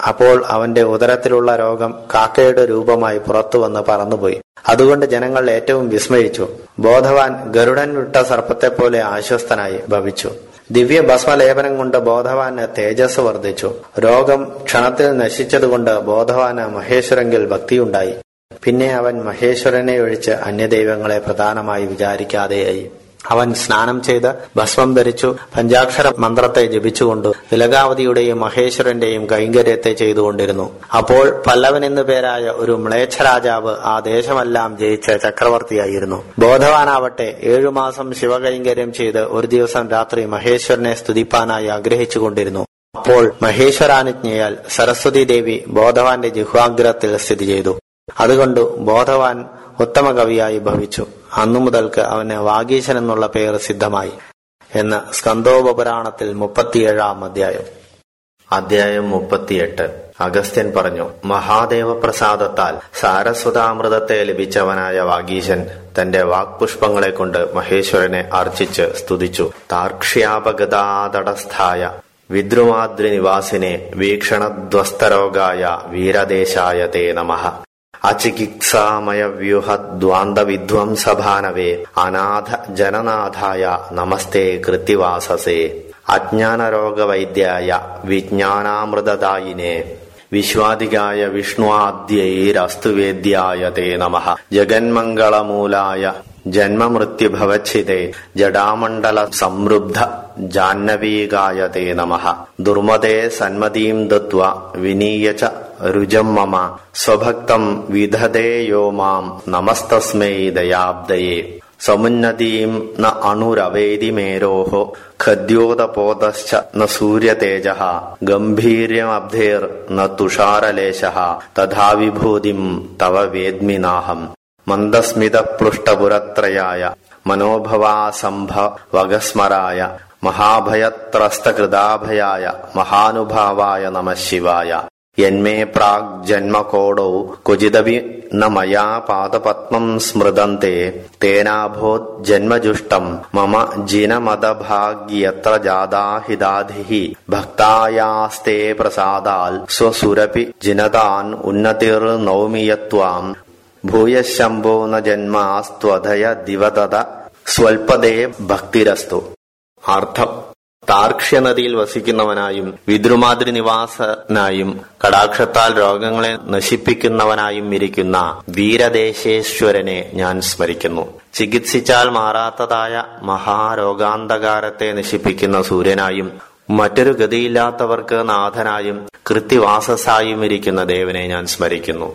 അപ്പോൾ അവന്റെ ഉദരത്തിലുള്ള രോഗം കാക്കയുടെ രൂപമായി പുറത്തു വന്ന് പറന്നുപോയി അതുകൊണ്ട് ജനങ്ങൾ ഏറ്റവും വിസ്മയിച്ചു ബോധവാൻ ഗരുഡൻ വിട്ട സർപ്പത്തെ പോലെ ആശ്വസ്തനായി ഭവിച്ചു ദിവ്യ ഭസ്മലേപനം കൊണ്ട് ബോധവാന് തേജസ് വർദ്ധിച്ചു രോഗം ക്ഷണത്തിൽ നശിച്ചതുകൊണ്ട് ബോധവാന് മഹേശ്വരെങ്കിൽ ഭക്തിയുണ്ടായി പിന്നെ അവൻ മഹേശ്വരനെ ഒഴിച്ച് അന്യദൈവങ്ങളെ പ്രധാനമായി വിചാരിക്കാതെയായി അവൻ സ്നാനം ചെയ്ത് ഭസ്മം ധരിച്ചു പഞ്ചാക്ഷര മന്ത്രത്തെ ജപിച്ചുകൊണ്ടു തിലകാവതിയുടെയും മഹേശ്വരന്റെയും കൈങ്കര്യത്തെ ചെയ്തുകൊണ്ടിരുന്നു അപ്പോൾ പല്ലവൻ എന്നു പേരായ ഒരു മ്ലേച്ഛ രാജാവ് ആ ദേശമെല്ലാം ജയിച്ച ചക്രവർത്തിയായിരുന്നു ബോധവാനാവട്ടെ ഏഴുമാസം ശിവകൈങ്കര്യം ചെയ്ത് ഒരു ദിവസം രാത്രി മഹേശ്വരനെ സ്തുതിപ്പാനായി ആഗ്രഹിച്ചുകൊണ്ടിരുന്നു അപ്പോൾ മഹേശ്വരാനുജ്ഞയാൽ സരസ്വതി ദേവി ബോധവാന്റെ ജിഹ്വാഗ്രഹത്തിൽ സ്ഥിതി ചെയ്തു അതുകൊണ്ട് ബോധവാൻ ഉത്തമ കവിയായി ഭവിച്ചു അന്നു മുതൽക്ക് അവന് വാഗീശൻ എന്നുള്ള പേര് സിദ്ധമായി എന്ന് സ്കന്ദോപുരാണത്തിൽ മുപ്പത്തിയേഴാം അധ്യായം അധ്യായം മുപ്പത്തിയെട്ട് അഗസ്ത്യൻ പറഞ്ഞു മഹാദേവ പ്രസാദത്താൽ സാരസ്വതാമൃതത്തെ ലഭിച്ചവനായ വാഗീശൻ തന്റെ വാക്പുഷ്പങ്ങളെ കൊണ്ട് മഹേശ്വരനെ അർച്ചിച്ച് സ്തുതിച്ചു താർക്ഷ്യാപഗതാതടസ്ഥായ വിദ്രുമാദ്രി നിവാസിനെ വീക്ഷണധ്വസ്തരോഗായ വീരദേശായ തേ നമഃ അചികിത്സാമയ വ്യൂഹ ദ്വാന്ത വിധ്വംസഭാനവേ അനാഥ ജനനാഥായ നമസ്തേ കൃത്തിവാസസേ അജ്ഞാനരോഗവൈദ്യായ വിജ്ഞാനാമൃതദായിനെ വിശ്വാദികായ വിഷ്ണുവാദ്യൈരസ്തുവേദ്യായ തേ നമഃ ജഗന്മംഗളമൂലായ ജന്മമൃത്യുഭവച്ഛിതേ ജഡാമണ്ഡല സംരുബ്ധ ജാഹ്നവീകായ തേ നമഃ ദുർമതേ സന്മതീം ദത്വ വിനീയ ച രുജം മമ സ്വഭക്തം വിധതേ യോ മാം നമസ്തസ്മൈ ദയാബ്ദയേ സമുന്നതീം ന അണുരവേദിമേരോः ഖദ്യോതപോതശ്ച ന സൂര്യതേജः ഗംഭീര്യമബ്ധേർ ന തുഷാരലേശः തഥാ വിഭൂതിം തവ വേദ്മിനാഹം മന്ദസ്മിതപൃഷ്ടപുരത്രയായ മനോഭവാസംഭവഗസ്മരായ മഹാഭയത്രസ്തകൃതാഭയായ മഹാനുഭാവായ നമഃ ശിവായ യന്മേ പ്രാഗ് ജന്മകോടൗ ക്വചിദപി ന മയാ പാദപത്മം സ്മൃതന്തെ തേനാഭോത് ജന്മജുഷ്ടം മമ ജിനമദഭാഗ്യത്ര ജാതാഹിതാധിഃ ഭക്തായാസ്തേ പ്രസാദാൽ സ്വസുരപി ജിനതാൻ ഉന്നതിർനൗമി യത്വാം ഭൂയശംഭോ ന ജന്മാസ്ത്വധയ ദിവതത സ്വൽപദേ ഭക്തിരസ്തു അർത്ഥം താർക്ഷ്യ നദിയിൽ വസിക്കുന്നവനായും വിദ്രുമാതിരി നിവാസനായും കടാക്ഷത്താൽ രോഗങ്ങളെ നശിപ്പിക്കുന്നവനായും ഇരിക്കുന്ന വീരദേശേശ്വരനെ ഞാൻ സ്മരിക്കുന്നു ചികിത്സിച്ചാൽ മാറാത്തതായ മഹാരോഗാന്തകാരത്തെ നശിപ്പിക്കുന്ന സൂര്യനായും മറ്റൊരു ഗതിയില്ലാത്തവർക്ക് നാഥനായും കൃത്യവാസസായും ഇരിക്കുന്ന ദേവനെ ഞാൻ സ്മരിക്കുന്നു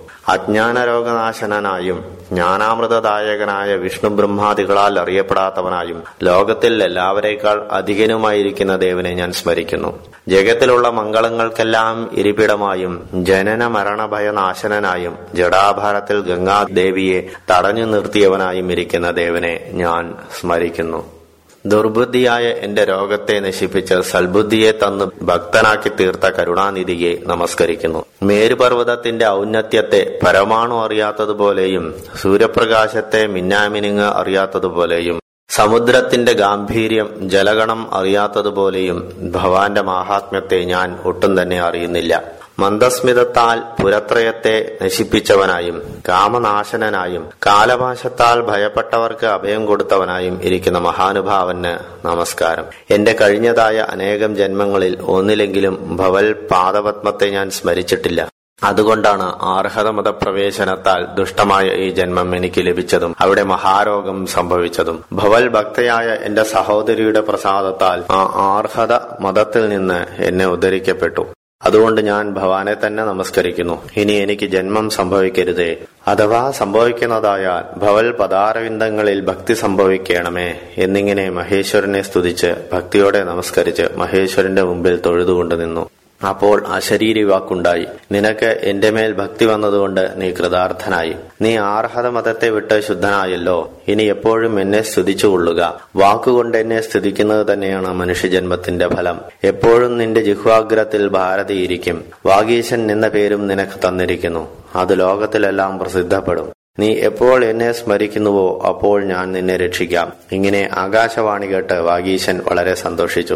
അജ്ഞാനരോഗനാശനായും ജ്ഞാനാമൃതദായകനായ വിഷ്ണു ബ്രഹ്മാദികളാൽ അറിയപ്പെടാത്തവനായും ലോകത്തിൽ എല്ലാവരേക്കാൾ അധികനുമായിരിക്കുന്ന ദേവനെ ഞാൻ സ്മരിക്കുന്നു ജഗത്തിലുള്ള മംഗളങ്ങൾക്കെല്ലാം ഇരിപ്പിടമായും ജനന മരണ ഭയനാശനായും ജഡാഭാരത്തിൽ ഗംഗാദേവിയെ തടഞ്ഞു നിർത്തിയവനായും ഇരിക്കുന്ന ദേവനെ ഞാൻ സ്മരിക്കുന്നു ദുർബുദ്ധിയായ എന്റെ രോഗത്തെ നശിപ്പിച്ച് സൽബുദ്ധിയെ തന്ന് ഭക്തനാക്കി തീർത്ത കരുണാനിധിയെ നമസ്കരിക്കുന്നു മേരുപർവ്വതത്തിന്റെ ഔന്നത്യത്തെ പരമാണു അറിയാത്തതുപോലെയും സൂര്യപ്രകാശത്തെ മിന്നാമിനുങ്ങ് അറിയാത്തതുപോലെയും സമുദ്രത്തിന്റെ ഗാംഭീര്യം ജലഗണം അറിയാത്തതുപോലെയും ഭവാന്റെ മാഹാത്മ്യത്തെ ഞാൻ ഒട്ടും തന്നെ അറിയുന്നില്ല മന്ദസ്മിതത്താൽ പുരത്രയത്തെ നശിപ്പിച്ചവനായും കാമനാശനനായും കാലപാശത്താൽ ഭയപ്പെട്ടവർക്ക് അഭയം കൊടുത്തവനായും ഇരിക്കുന്ന മഹാനുഭാവന് നമസ്കാരം എന്റെ കഴിഞ്ഞതായ അനേകം ജന്മങ്ങളിൽ ഒന്നിലെങ്കിലും ഭവൽ പാദപത്മത്തെ ഞാൻ സ്മരിച്ചിട്ടില്ല അതുകൊണ്ടാണ് ആർഹത മതപ്രവേശനത്താൽ ദുഷ്ടമായ ഈ ജന്മം എനിക്ക് ലഭിച്ചതും അവിടെ മഹാരോഗം സംഭവിച്ചതും ഭവൽ ഭക്തയായ എന്റെ സഹോദരിയുടെ പ്രസാദത്താൽ ആ ആർഹത മതത്തിൽ നിന്ന് എന്നെ ഉദ്ധരിക്കപ്പെട്ടു അതുകൊണ്ട് ഞാൻ ഭവാനെ തന്നെ നമസ്കരിക്കുന്നു ഇനി എനിക്ക് ജന്മം സംഭവിക്കരുതേ അഥവാ സംഭവിക്കുന്നതായാൽ ഭവൽ പദാരവിന്ദങ്ങളിൽ ഭക്തി സംഭവിക്കണമേ എന്നിങ്ങനെ മഹേശ്വരനെ സ്തുതിച്ച് ഭക്തിയോടെ നമസ്കരിച്ച് മഹേശ്വരന്റെ മുമ്പിൽ തൊഴുതുകൊണ്ട് നിന്നു അപ്പോൾ അശരീരി വാക്കുണ്ടായി നിനക്ക് എന്റെ മേൽ ഭക്തി വന്നതുകൊണ്ട് നീ കൃതാർത്ഥനായി നീ ആർഹത മതത്തെ വിട്ട് ശുദ്ധനായല്ലോ ഇനി എപ്പോഴും എന്നെ സ്തുതിച്ചുകൊള്ളുക വാക്കുകൊണ്ട് എന്നെ സ്തുതിക്കുന്നത് തന്നെയാണ് മനുഷ്യജന്മത്തിന്റെ ഫലം എപ്പോഴും നിന്റെ ജിഹ്വാഗ്രത്തിൽ ഭാരതി ഇരിക്കും വാഗീശൻ എന്ന പേരും നിനക്ക് തന്നിരിക്കുന്നു അത് ലോകത്തിലെല്ലാം പ്രസിദ്ധപ്പെടും നീ എപ്പോൾ എന്നെ സ്മരിക്കുന്നുവോ അപ്പോൾ ഞാൻ നിന്നെ രക്ഷിക്കാം ഇങ്ങനെ ആകാശവാണി കേട്ട് വാഗീശൻ വളരെ സന്തോഷിച്ചു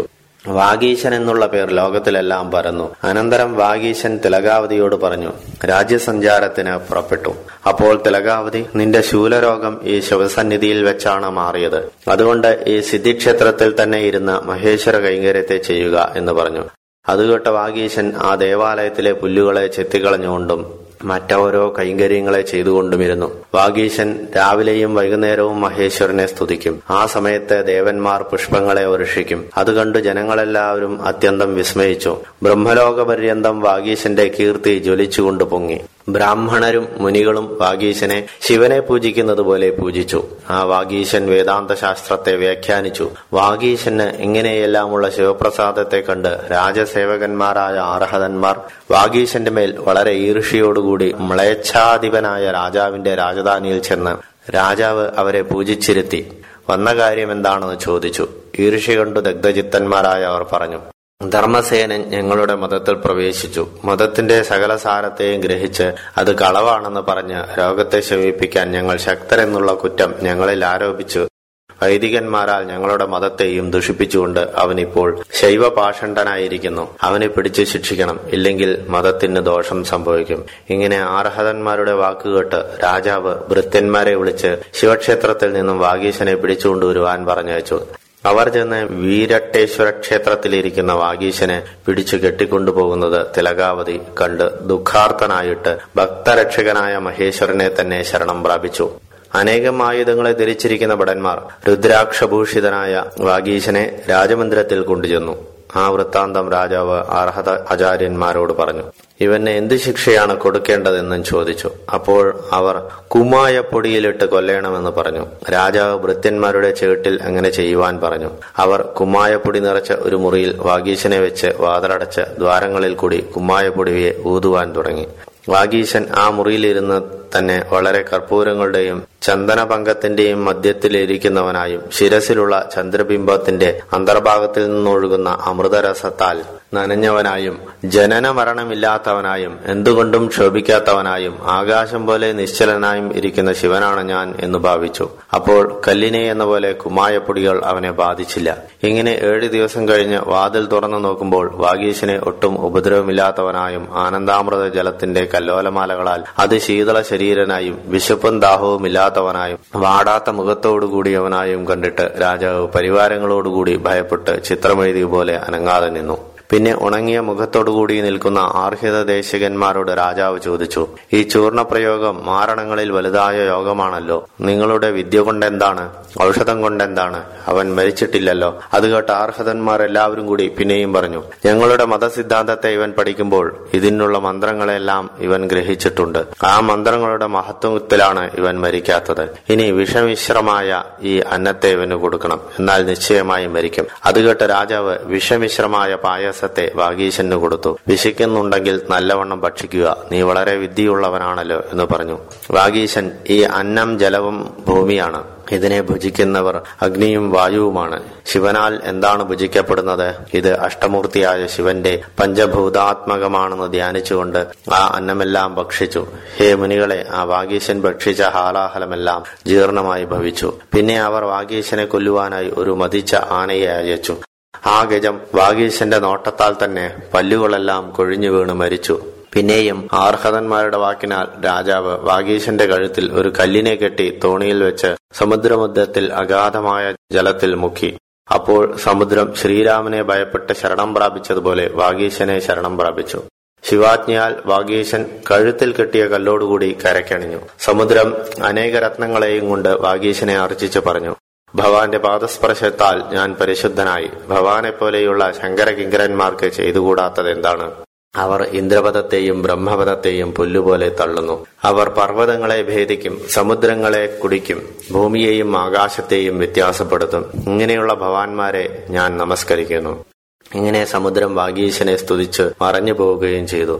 വാഗീശൻ എന്നുള്ള പേർ ലോകത്തിലെല്ലാം പരന്നു അനന്തരം വാഗീശൻ തിലകാവതിയോട് പറഞ്ഞു രാജ്യസഞ്ചാരത്തിന് പുറപ്പെട്ടു അപ്പോൾ തിലകാവതി നിന്റെ ശൂലരോഗം ഈ ശിവസന്നിധിയിൽ വെച്ചാണ് മാറിയത് അതുകൊണ്ട് ഈ സിദ്ധിക്ഷേത്രത്തിൽ തന്നെ ഇരുന്ന് മഹേശ്വര കൈങ്കര്യത്തെ ചെയ്യുക എന്ന് പറഞ്ഞു അതുകേട്ട വാഗീശൻ ആ ദേവാലയത്തിലെ പുല്ലുകളെ ചെത്തിക്കളഞ്ഞുകൊണ്ടും മറ്റോരോ കൈങ്കര്യങ്ങളെ ചെയ്തുകൊണ്ടുമിരുന്നു വാഗീശൻ രാവിലെയും വൈകുന്നേരവും മഹേശ്വരനെ സ്തുതിക്കും ആ സമയത്ത് ദേവന്മാർ പുഷ്പങ്ങളെ വർഷിക്കും അത് കണ്ടു ജനങ്ങളെല്ലാവരും അത്യന്തം വിസ്മയിച്ചു ബ്രഹ്മലോകപര്യന്തം വാഗീശന്റെ കീർത്തി ജ്വലിച്ചുകൊണ്ട് പൊങ്ങി ബ്രാഹ്മണരും മുനികളും വാഗീശനെ ശിവനെ പൂജിക്കുന്നത് പോലെ പൂജിച്ചു ആ വാഗീശൻ വേദാന്ത ശാസ്ത്രത്തെ വ്യാഖ്യാനിച്ചു വാഗീശന് ഇങ്ങനെയെല്ലാമുള്ള ശിവപ്രസാദത്തെ കണ്ട് രാജസേവകന്മാരായ അർഹതന്മാർ വാഗീശന്റെ മേൽ വളരെ ഈർഷ്യയോടുകൂടി മ്ലേച്ഛാധിപനായ രാജാവിന്റെ രാജധാനിയിൽ ചെന്ന് രാജാവ് അവരെ പൂജിച്ചിരുത്തി വന്ന കാര്യം എന്താണെന്ന് ചോദിച്ചു ഈർഷ്യ കണ്ടു ദഗ്ധചിത്തന്മാരായ അവർ പറഞ്ഞു ധർമ്മസേനൻ ഞങ്ങളുടെ മതത്തിൽ പ്രവേശിച്ചു മതത്തിന്റെ സകല സാരത്തെയും ഗ്രഹിച്ച് അത് കളവാണെന്ന് പറഞ്ഞ് രോഗത്തെ ശമിപ്പിക്കാൻ ഞങ്ങൾ ശക്തരെന്നുള്ള കുറ്റം ഞങ്ങളിൽ ആരോപിച്ചു വൈദികന്മാരാൽ ഞങ്ങളുടെ മതത്തെയും ദുഷിപ്പിച്ചുകൊണ്ട് അവനിപ്പോൾ ശൈവപാഷണ്ഡനായിരിക്കുന്നു അവനെ പിടിച്ച് ശിക്ഷിക്കണം ഇല്ലെങ്കിൽ മതത്തിന് ദോഷം സംഭവിക്കും ഇങ്ങനെ ആർഹതന്മാരുടെ വാക്കുകേട്ട് രാജാവ് ഭൃത്യന്മാരെ വിളിച്ച് ശിവക്ഷേത്രത്തിൽ നിന്നും വാഗീശനെ പിടിച്ചുകൊണ്ടുവരുവാൻ പറഞ്ഞയച്ചു അവർ ചെന്ന് വീരട്ടേശ്വര ക്ഷേത്രത്തിലിരിക്കുന്ന വാഗീശനെ പിടിച്ചു കെട്ടിക്കൊണ്ടുപോകുന്നത് തിലകാവതി കണ്ട് ദുഃഖാർത്ഥനായിട്ട് ഭക്തരക്ഷകനായ മഹേശ്വരനെ തന്നെ ശരണം പ്രാപിച്ചു അനേകം ആയുധങ്ങളെ ധരിച്ചിരിക്കുന്ന ഭടന്മാർ രുദ്രാക്ഷഭൂഷിതനായ വാഗീശനെ രാജമന്ദിരത്തിൽ കൊണ്ടുചെന്നു ആ വൃത്താന്തം രാജാവ് അർഹത ആചാര്യന്മാരോട് പറഞ്ഞു ഇവന് എന്ത് ശിക്ഷയാണ് കൊടുക്കേണ്ടതെന്നും ചോദിച്ചു അപ്പോൾ അവർ കുമായ പൊടിയിലിട്ട് കൊല്ലണമെന്ന് പറഞ്ഞു രാജാവ് ഭൃത്യന്മാരുടെ ചേട്ടിൽ അങ്ങനെ ചെയ്യുവാൻ പറഞ്ഞു അവർ കുമ്മായപ്പൊടി നിറച്ച ഒരു മുറിയിൽ വാഗീശനെ വെച്ച് വാതിലടച്ച് ദ്വാരങ്ങളിൽ കൂടി കുമ്മായപ്പൊടിയെ ഊതുവാൻ തുടങ്ങി വാഗീശൻ ആ മുറിയിലിരുന്ന് തന്നെ വളരെ കർപ്പൂരങ്ങളുടെയും ചന്ദനപങ്കത്തിന്റെയും മധ്യത്തിലിരിക്കുന്നവനായും ശിരസിലുള്ള ചന്ദ്രബിംബത്തിന്റെ അന്തർഭാഗത്തിൽ നിന്നൊഴുകുന്ന അമൃതരസത്താൽ നനഞ്ഞവനായും ജനന മരണമില്ലാത്തവനായും എന്തുകൊണ്ടും ക്ഷോഭിക്കാത്തവനായും ആകാശം പോലെ നിശ്ചലനായും ഇരിക്കുന്ന ശിവനാണ് ഞാൻ എന്ന് ഭാവിച്ചു അപ്പോൾ കല്ലിനെ എന്ന പോലെ കുമ്മായപ്പൊടികൾ അവനെ ബാധിച്ചില്ല ഇങ്ങനെ ഏഴു ദിവസം കഴിഞ്ഞ് വാതിൽ തുറന്നു നോക്കുമ്പോൾ വാഗീശനെ ഒട്ടും ഉപദ്രവമില്ലാത്തവനായും ആനന്ദാമൃത ജലത്തിന്റെ കല്ലോലമാലകളാൽ അതിശീതള ശരീരനായും വിശപ്പും ദാഹവും ഇല്ലാത്തവനായും വാടാത്ത മുഖത്തോടുകൂടിയവനായും കണ്ടിട്ട് രാജാവ് പരിവാരങ്ങളോടുകൂടി ഭയപ്പെട്ട് ചിത്രമെഴുതിയ പോലെ അനങ്ങാതെ നിന്നു പിന്നെ ഉണങ്ങിയ മുഖത്തോടുകൂടി നിൽക്കുന്ന ആർഹിത ദേശികന്മാരോട് രാജാവ് ചോദിച്ചു ഈ ചൂർണപ്രയോഗം മാരണങ്ങളിൽ വലുതായ യോഗമാണല്ലോ നിങ്ങളുടെ വിദ്യ കൊണ്ടെന്താണ് ഔഷധം കൊണ്ടെന്താണ് അവൻ മരിച്ചിട്ടില്ലല്ലോ അത് കേട്ട ആർഹതന്മാർ എല്ലാവരും കൂടി പിന്നെയും പറഞ്ഞു ഞങ്ങളുടെ മതസിദ്ധാന്തത്തെ ഇവൻ പഠിക്കുമ്പോൾ ഇതിനുള്ള മന്ത്രങ്ങളെല്ലാം ഇവൻ ഗ്രഹിച്ചിട്ടുണ്ട് ആ മന്ത്രങ്ങളുടെ മഹത്വത്തിലാണ് ഇവൻ മരിക്കാത്തത് ഇനി വിഷമിശ്രമായ ഈ അന്നത്തെ ഇവന് കൊടുക്കണം എന്നാൽ നിശ്ചയമായും മരിക്കും അത് കേട്ട രാജാവ് വിഷമിശ്രമായ പായസത്തെ വാഗീശന് കൊടുത്തു വിശിക്കുന്നുണ്ടെങ്കിൽ നല്ലവണ്ണം ഭക്ഷിക്കുക നീ വളരെ വിദ്യയുള്ളവനാണല്ലോ എന്ന് പറഞ്ഞു വാഗീശൻ ഈ അന്നം ജലവും ഭൂമിയാണ് ഇതിനെ ഭുജിക്കുന്നവർ അഗ്നിയും വായുവുമാണ് ശിവനാൽ എന്താണ് ഭുജിക്കപ്പെടുന്നത് ഇത് അഷ്ടമൂർത്തിയായ ശിവന്റെ പഞ്ചഭൂതാത്മകമാണെന്ന് ധ്യാനിച്ചുകൊണ്ട് ആ അന്നമെല്ലാം ഭക്ഷിച്ചു ഹേ മുനികളെ ആ വാഗീശൻ ഭക്ഷിച്ച ഹാലാഹലമെല്ലാം ജീർണമായി ഭവിച്ചു പിന്നെ അവർ വാഗീശനെ കൊല്ലുവാനായി ഒരു മതിച്ച ആനയെ അയച്ചു ആ ഗജം വാഗീശന്റെ നോട്ടത്താൽ തന്നെ പല്ലുകളെല്ലാം കൊഴിഞ്ഞു വീണ് മരിച്ചു പിന്നെയും ആർഹതന്മാരുടെ വാക്കിനാൽ രാജാവ് വാഗീശന്റെ കഴുത്തിൽ ഒരു കല്ലിനെ കെട്ടി തോണിയിൽ വെച്ച് സമുദ്രമധ്യത്തിൽ അഗാധമായ ജലത്തിൽ മുക്കി അപ്പോൾ സമുദ്രം ശ്രീരാമനെ ഭയപ്പെട്ട് ശരണം പ്രാപിച്ചതുപോലെ വാഗീശനെ ശരണം പ്രാപിച്ചു ശിവാജ്ഞയാൽ വാഗീശൻ കഴുത്തിൽ കെട്ടിയ കല്ലോടുകൂടി കരക്കണിഞ്ഞു സമുദ്രം അനേക രത്നങ്ങളെയും കൊണ്ട് വാഗീശനെ അർച്ചിച്ചു പറഞ്ഞു ഭവാന്റെ പാദസ്പർശത്താൽ ഞാൻ പരിശുദ്ധനായി ഭവാനെ പോലെയുള്ള ശങ്കരകിങ്കരന്മാർക്ക് ചെയ്തുകൂടാത്തത് എന്താണ് അവർ ഇന്ദ്രപദത്തെയും ബ്രഹ്മപദത്തെയും പുല്ലുപോലെ തള്ളുന്നു അവർ പർവ്വതങ്ങളെ ഭേദിക്കും സമുദ്രങ്ങളെ കുടിക്കും ഭൂമിയെയും ആകാശത്തെയും വ്യത്യാസപ്പെടുത്തും ഇങ്ങനെയുള്ള ഭവാന്മാരെ ഞാൻ നമസ്കരിക്കുന്നു ഇങ്ങനെ സമുദ്രം വാഗീശനെ സ്തുതിച്ച് മറഞ്ഞു പോവുകയും ചെയ്തു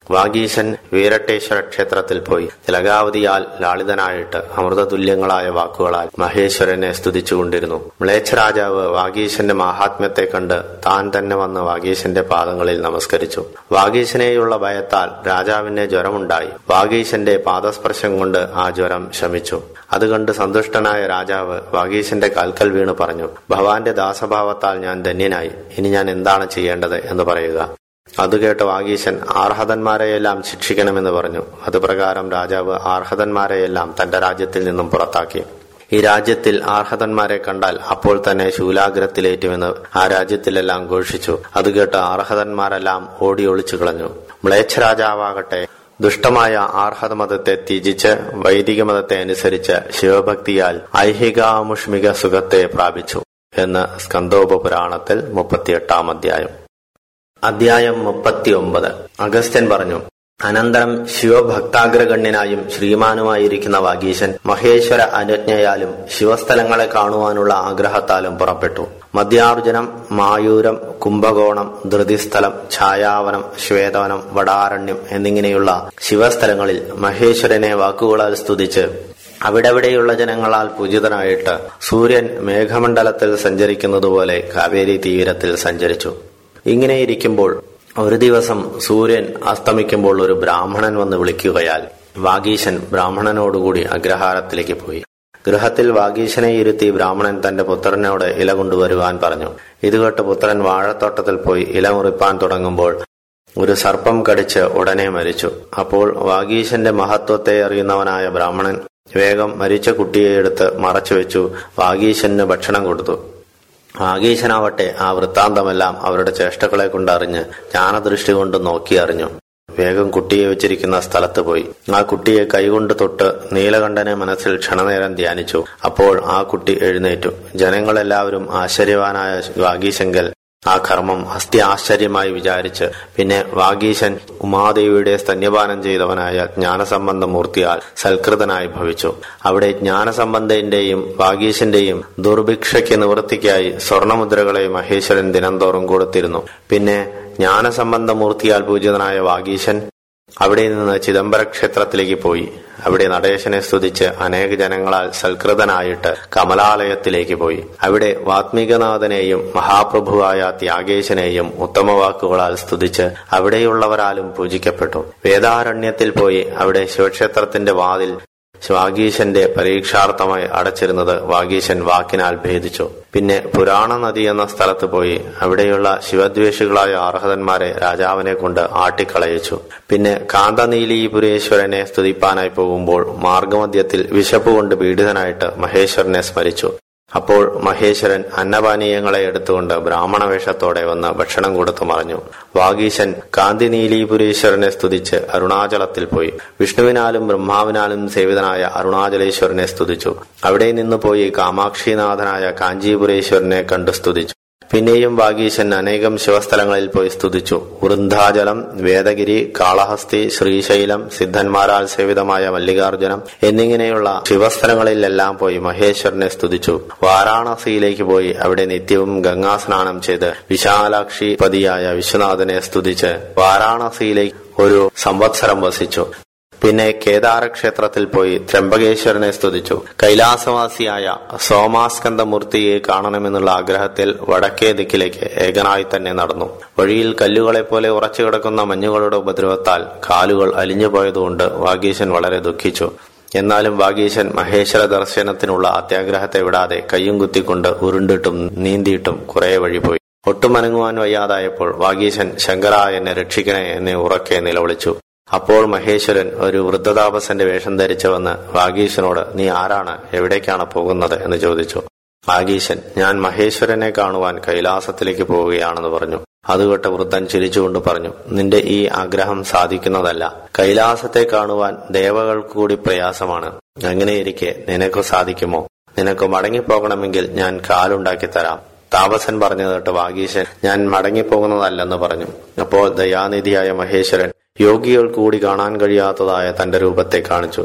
വാഗീശൻ വീരട്ടേശ്വര ക്ഷേത്രത്തിൽ പോയി തിലകാവതിയാൽ ലാളിതനായിട്ട് അമൃതതുല്യങ്ങളായ വാക്കുകളാൽ മഹേശ്വരനെ സ്തുതിച്ചുകൊണ്ടിരുന്നു മ്ലേച്ഛ രാജാവ് വാഗീശന്റെ മഹാത്മ്യത്തെ കണ്ട് താൻ തന്നെ വന്ന് വാഗീശന്റെ പാദങ്ങളിൽ നമസ്കരിച്ചു വാഗീശനെയുള്ള ഭയത്താൽ രാജാവിന് ജ്വരമുണ്ടായി വാഗീശന്റെ പാദസ്പർശം കൊണ്ട് ആ ജ്വരം ശമിച്ചു അത് കണ്ട് സന്തുഷ്ടനായ രാജാവ് വാഗീശന്റെ കാൽക്കൽ വീണ് പറഞ്ഞു ഭവാന്റെ ദാസഭാവത്താൽ ഞാൻ ധന്യനായി ഇനി ഞാൻ എന്താണ് ചെയ്യേണ്ടത് എന്ന് പറയുക അത് കേട്ട് വാഗീശൻ ആർഹതന്മാരെയെല്ലാം ശിക്ഷിക്കണമെന്ന് പറഞ്ഞു അത് പ്രകാരം രാജാവ് ആർഹതന്മാരെയെല്ലാം തന്റെ രാജ്യത്തിൽ നിന്നും പുറത്താക്കി ഈ രാജ്യത്തിൽ ആർഹതന്മാരെ കണ്ടാൽ അപ്പോൾ തന്നെ ശൂലാഗ്രത്തിലേറ്റുമെന്ന് ആ രാജ്യത്തിലെല്ലാം ഘോഷിച്ചു അത് കേട്ട് ആർഹതന്മാരെല്ലാം ഓടി ഒളിച്ചു കളഞ്ഞു മ്ലേച്ഛ രാജാവാകട്ടെ ദുഷ്ടമായ ആർഹത മതത്തെ ത്യജിച്ച് വൈദിക മതത്തെ അനുസരിച്ച് ശിവഭക്തിയാൽ ഐഹികാമുഷ്മിക സുഖത്തെ പ്രാപിച്ചു എന്ന് സ്കന്ദോപുരാണത്തിൽ മുപ്പത്തിയെട്ടാം അധ്യായം അധ്യായം മുപ്പത്തിയൊമ്പത് അഗസ്ത്യൻ പറഞ്ഞു അനന്തരം ശിവഭക്താഗ്രഗണ്യനായും ശ്രീമാനുമായിരിക്കുന്ന വാഗീശൻ മഹേശ്വര അനുജ്ഞയാലും ശിവസ്ഥലങ്ങളെ കാണുവാനുള്ള ആഗ്രഹത്താലും പുറപ്പെട്ടു മധ്യാർജുനം മായൂരം കുംഭകോണം ധൃതിസ്ഥലം ഛായാവനം ശ്വേതവനം വടാരണ്യം എന്നിങ്ങനെയുള്ള ശിവസ്ഥലങ്ങളിൽ മഹേശ്വരനെ വാക്കുകളാൽ സ്തുതിച്ച് അവിടെവിടെയുള്ള ജനങ്ങളാൽ പൂജിതനായിട്ട് സൂര്യൻ മേഘമണ്ഡലത്തിൽ സഞ്ചരിക്കുന്നതുപോലെ കാവേരി തീരത്തിൽ സഞ്ചരിച്ചു ഇങ്ങനെയിരിക്കുമ്പോൾ ഒരു ദിവസം സൂര്യൻ അസ്തമിക്കുമ്പോൾ ഒരു ബ്രാഹ്മണൻ വന്ന് വിളിക്കുകയാൽ വാഗീശൻ ബ്രാഹ്മണനോടുകൂടി അഗ്രഹാരത്തിലേക്ക് പോയി ഗൃഹത്തിൽ വാഗീശനെ ഇരുത്തി ബ്രാഹ്മണൻ തന്റെ പുത്രനോട് ഇല കൊണ്ടുവരുവാൻ പറഞ്ഞു ഇത് കേട്ട് പുത്രൻ വാഴത്തോട്ടത്തിൽ പോയി ഇല മുറിപ്പാൻ തുടങ്ങുമ്പോൾ ഒരു സർപ്പം കടിച്ച് ഉടനെ മരിച്ചു അപ്പോൾ വാഗീശന്റെ മഹത്വത്തെ അറിയുന്നവനായ ബ്രാഹ്മണൻ വേഗം മരിച്ച കുട്ടിയെ എടുത്ത് മറച്ചുവെച്ചു വാഗീശന് ഭക്ഷണം കൊടുത്തു ആഗീശനാവട്ടെ ആ വൃത്താന്തമെല്ലാം അവരുടെ ചേഷ്ടകളെ കൊണ്ടറിഞ്ഞ് ജ്ഞാനദൃഷ്ടി കൊണ്ട് നോക്കി അറിഞ്ഞു വേഗം കുട്ടിയെ വെച്ചിരിക്കുന്ന സ്ഥലത്ത് പോയി ആ കുട്ടിയെ കൈകൊണ്ട് തൊട്ട് നീലകണ്ഠനെ മനസ്സിൽ ക്ഷണനേരം ധ്യാനിച്ചു അപ്പോൾ ആ കുട്ടി എഴുന്നേറ്റു ജനങ്ങളെല്ലാവരും ആശ്ചര്യവാനായ വാഗീശങ്കൽ ആ കർമ്മം അസ്ഥി ആശ്ചര്യമായി വിചാരിച്ച് പിന്നെ വാഗീശൻ ഉമാദേവിയുടെ സ്തന്യപാനം ചെയ്തവനായ ജ്ഞാനസംബന്ധ മൂർത്തിയാൽ സൽകൃതനായി ഭവിച്ചു അവിടെ ജ്ഞാനസംബന്ധന്റെയും വാഗീശന്റെയും ദുർഭിക്ഷയ്ക്ക് നിവൃത്തിക്കായി സ്വർണമുദ്രകളെ മഹേശ്വരൻ ദിനംതോറും കൊടുത്തിരുന്നു പിന്നെ ജ്ഞാനസംബന്ധ മൂർത്തിയാൽ പൂജിതനായ വാഗീശൻ അവിടെ നിന്ന് ചിദംബര ക്ഷേത്രത്തിലേക്ക് പോയി അവിടെ നടേശനെ സ്തുതിച്ച് അനേക ജനങ്ങളാൽ സൽകൃതനായിട്ട് കമലാലയത്തിലേക്ക് പോയി അവിടെ വാത്മീകനാഥനെയും മഹാപ്രഭുവായ ത്യാഗേശനെയും ഉത്തമവാക്കുകളാൽ സ്തുതിച്ച് അവിടെയുള്ളവരാലും പൂജിക്കപ്പെട്ടു വേദാരണ്യത്തിൽ പോയി അവിടെ ശിവക്ഷേത്രത്തിന്റെ വാതിൽ വാഗീശന്റെ പരീക്ഷാർത്ഥമായി അടച്ചിരുന്നത് വാഗീശൻ വാക്കിനാൽ ഭേദിച്ചു പിന്നെ പുരാണ നദി എന്ന സ്ഥലത്ത് പോയി അവിടെയുള്ള ശിവദ്വേഷികളായ അർഹതന്മാരെ രാജാവിനെ കൊണ്ട് ആട്ടിക്കളയിച്ചു പിന്നെ കാന്തനീലീപുരേശ്വരനെ സ്തുതിപ്പാനായി പോകുമ്പോൾ മാർഗമധ്യത്തിൽ വിശപ്പ് കൊണ്ട് പീഡിതനായിട്ട് മഹേശ്വരനെ സ്മരിച്ചു അപ്പോൾ മഹേശ്വരൻ അന്നപാനീയങ്ങളെ എടുത്തുകൊണ്ട് ബ്രാഹ്മണ വേഷത്തോടെ വന്ന് ഭക്ഷണം കൊടുത്തു മറഞ്ഞു വാഗീശൻ കാന്തിനീലീപുരീശ്വരനെ സ്തുതിച്ച് അരുണാചലത്തിൽ പോയി വിഷ്ണുവിനാലും ബ്രഹ്മാവിനാലും സേവിതനായ അരുണാചലേശ്വരനെ സ്തുതിച്ചു അവിടെ നിന്ന് പോയി കാമാക്ഷിനാഥനായ കാഞ്ചീപുരേശ്വരനെ കണ്ടു സ്തുതിച്ചു പിന്നെയും വാഗീശൻ അനേകം ശിവസ്ഥലങ്ങളിൽ പോയി സ്തുതിച്ചു വൃന്ദാചലം വേദഗിരി കാളഹസ്തി ശ്രീശൈലം സിദ്ധന്മാരാൽ സേവിതമായ മല്ലികാർജുനം എന്നിങ്ങനെയുള്ള ശിവസ്ഥലങ്ങളിലെല്ലാം പോയി മഹേശ്വരനെ സ്തുതിച്ചു വാരാണസിയിലേക്ക് പോയി അവിടെ നിത്യവും ഗംഗാസ്നാനം ചെയ്ത് വിശാലാക്ഷി പതിയായ വിശ്വനാഥനെ സ്തുതിച്ച് വാരാണസിയിലേക്ക് ഒരു സംവത്സരം വസിച്ചു പിന്നെ കേദാര ക്ഷേത്രത്തിൽ പോയി ത്രംബകേശ്വരനെ സ്തുതിച്ചു കൈലാസവാസിയായ സോമാസ്കന്ധമൂർത്തിയെ കാണണമെന്നുള്ള ആഗ്രഹത്തിൽ വടക്കേ ദിക്കിലേക്ക് ഏകനായി തന്നെ നടന്നു വഴിയിൽ കല്ലുകളെ പോലെ ഉറച്ചു കിടക്കുന്ന മഞ്ഞുകളുടെ ഉപദ്രവത്താൽ കാലുകൾ അലിഞ്ഞുപോയതുകൊണ്ട് വാഗീശൻ വളരെ ദുഃഖിച്ചു എന്നാലും വാഗീശൻ മഹേശ്വര ദർശനത്തിനുള്ള അത്യാഗ്രഹത്തെ വിടാതെ കയ്യും കുത്തിക്കൊണ്ട് ഉരുണ്ടിട്ടും നീന്തിയിട്ടും കുറെ വഴി പോയി ഒട്ടും അനങ്ങുവാൻ വയ്യാതായപ്പോൾ വാഗീശൻ ശങ്കര എന്നെ രക്ഷിക്കണേ എന്നെ ഉറക്കെ നിലവിളിച്ചു അപ്പോൾ മഹേശ്വരൻ ഒരു വൃദ്ധതാപസന്റെ വേഷം ധരിച്ചു വന്ന് വാഗീശനോട് നീ ആരാണ് എവിടേക്കാണ് പോകുന്നത് എന്ന് ചോദിച്ചു വാഗീശൻ ഞാൻ മഹേശ്വരനെ കാണുവാൻ കൈലാസത്തിലേക്ക് പോവുകയാണെന്ന് പറഞ്ഞു അതുകേട്ട് വൃദ്ധൻ ചിരിച്ചുകൊണ്ട് പറഞ്ഞു നിന്റെ ഈ ആഗ്രഹം സാധിക്കുന്നതല്ല കൈലാസത്തെ കാണുവാൻ ദേവകൾക്ക് കൂടി പ്രയാസമാണ് അങ്ങനെയിരിക്കെ നിനക്ക് സാധിക്കുമോ നിനക്ക് മടങ്ങിപ്പോകണമെങ്കിൽ ഞാൻ കാലുണ്ടാക്കി തരാം താപസൻ പറഞ്ഞു കേട്ട് വാഗീശൻ ഞാൻ മടങ്ങിപ്പോകുന്നതല്ലെന്ന് പറഞ്ഞു അപ്പോൾ ദയാനിധിയായ മഹേശ്വരൻ യോഗികൾ കൂടി കാണാൻ കഴിയാത്തതായ തന്റെ രൂപത്തെ കാണിച്ചു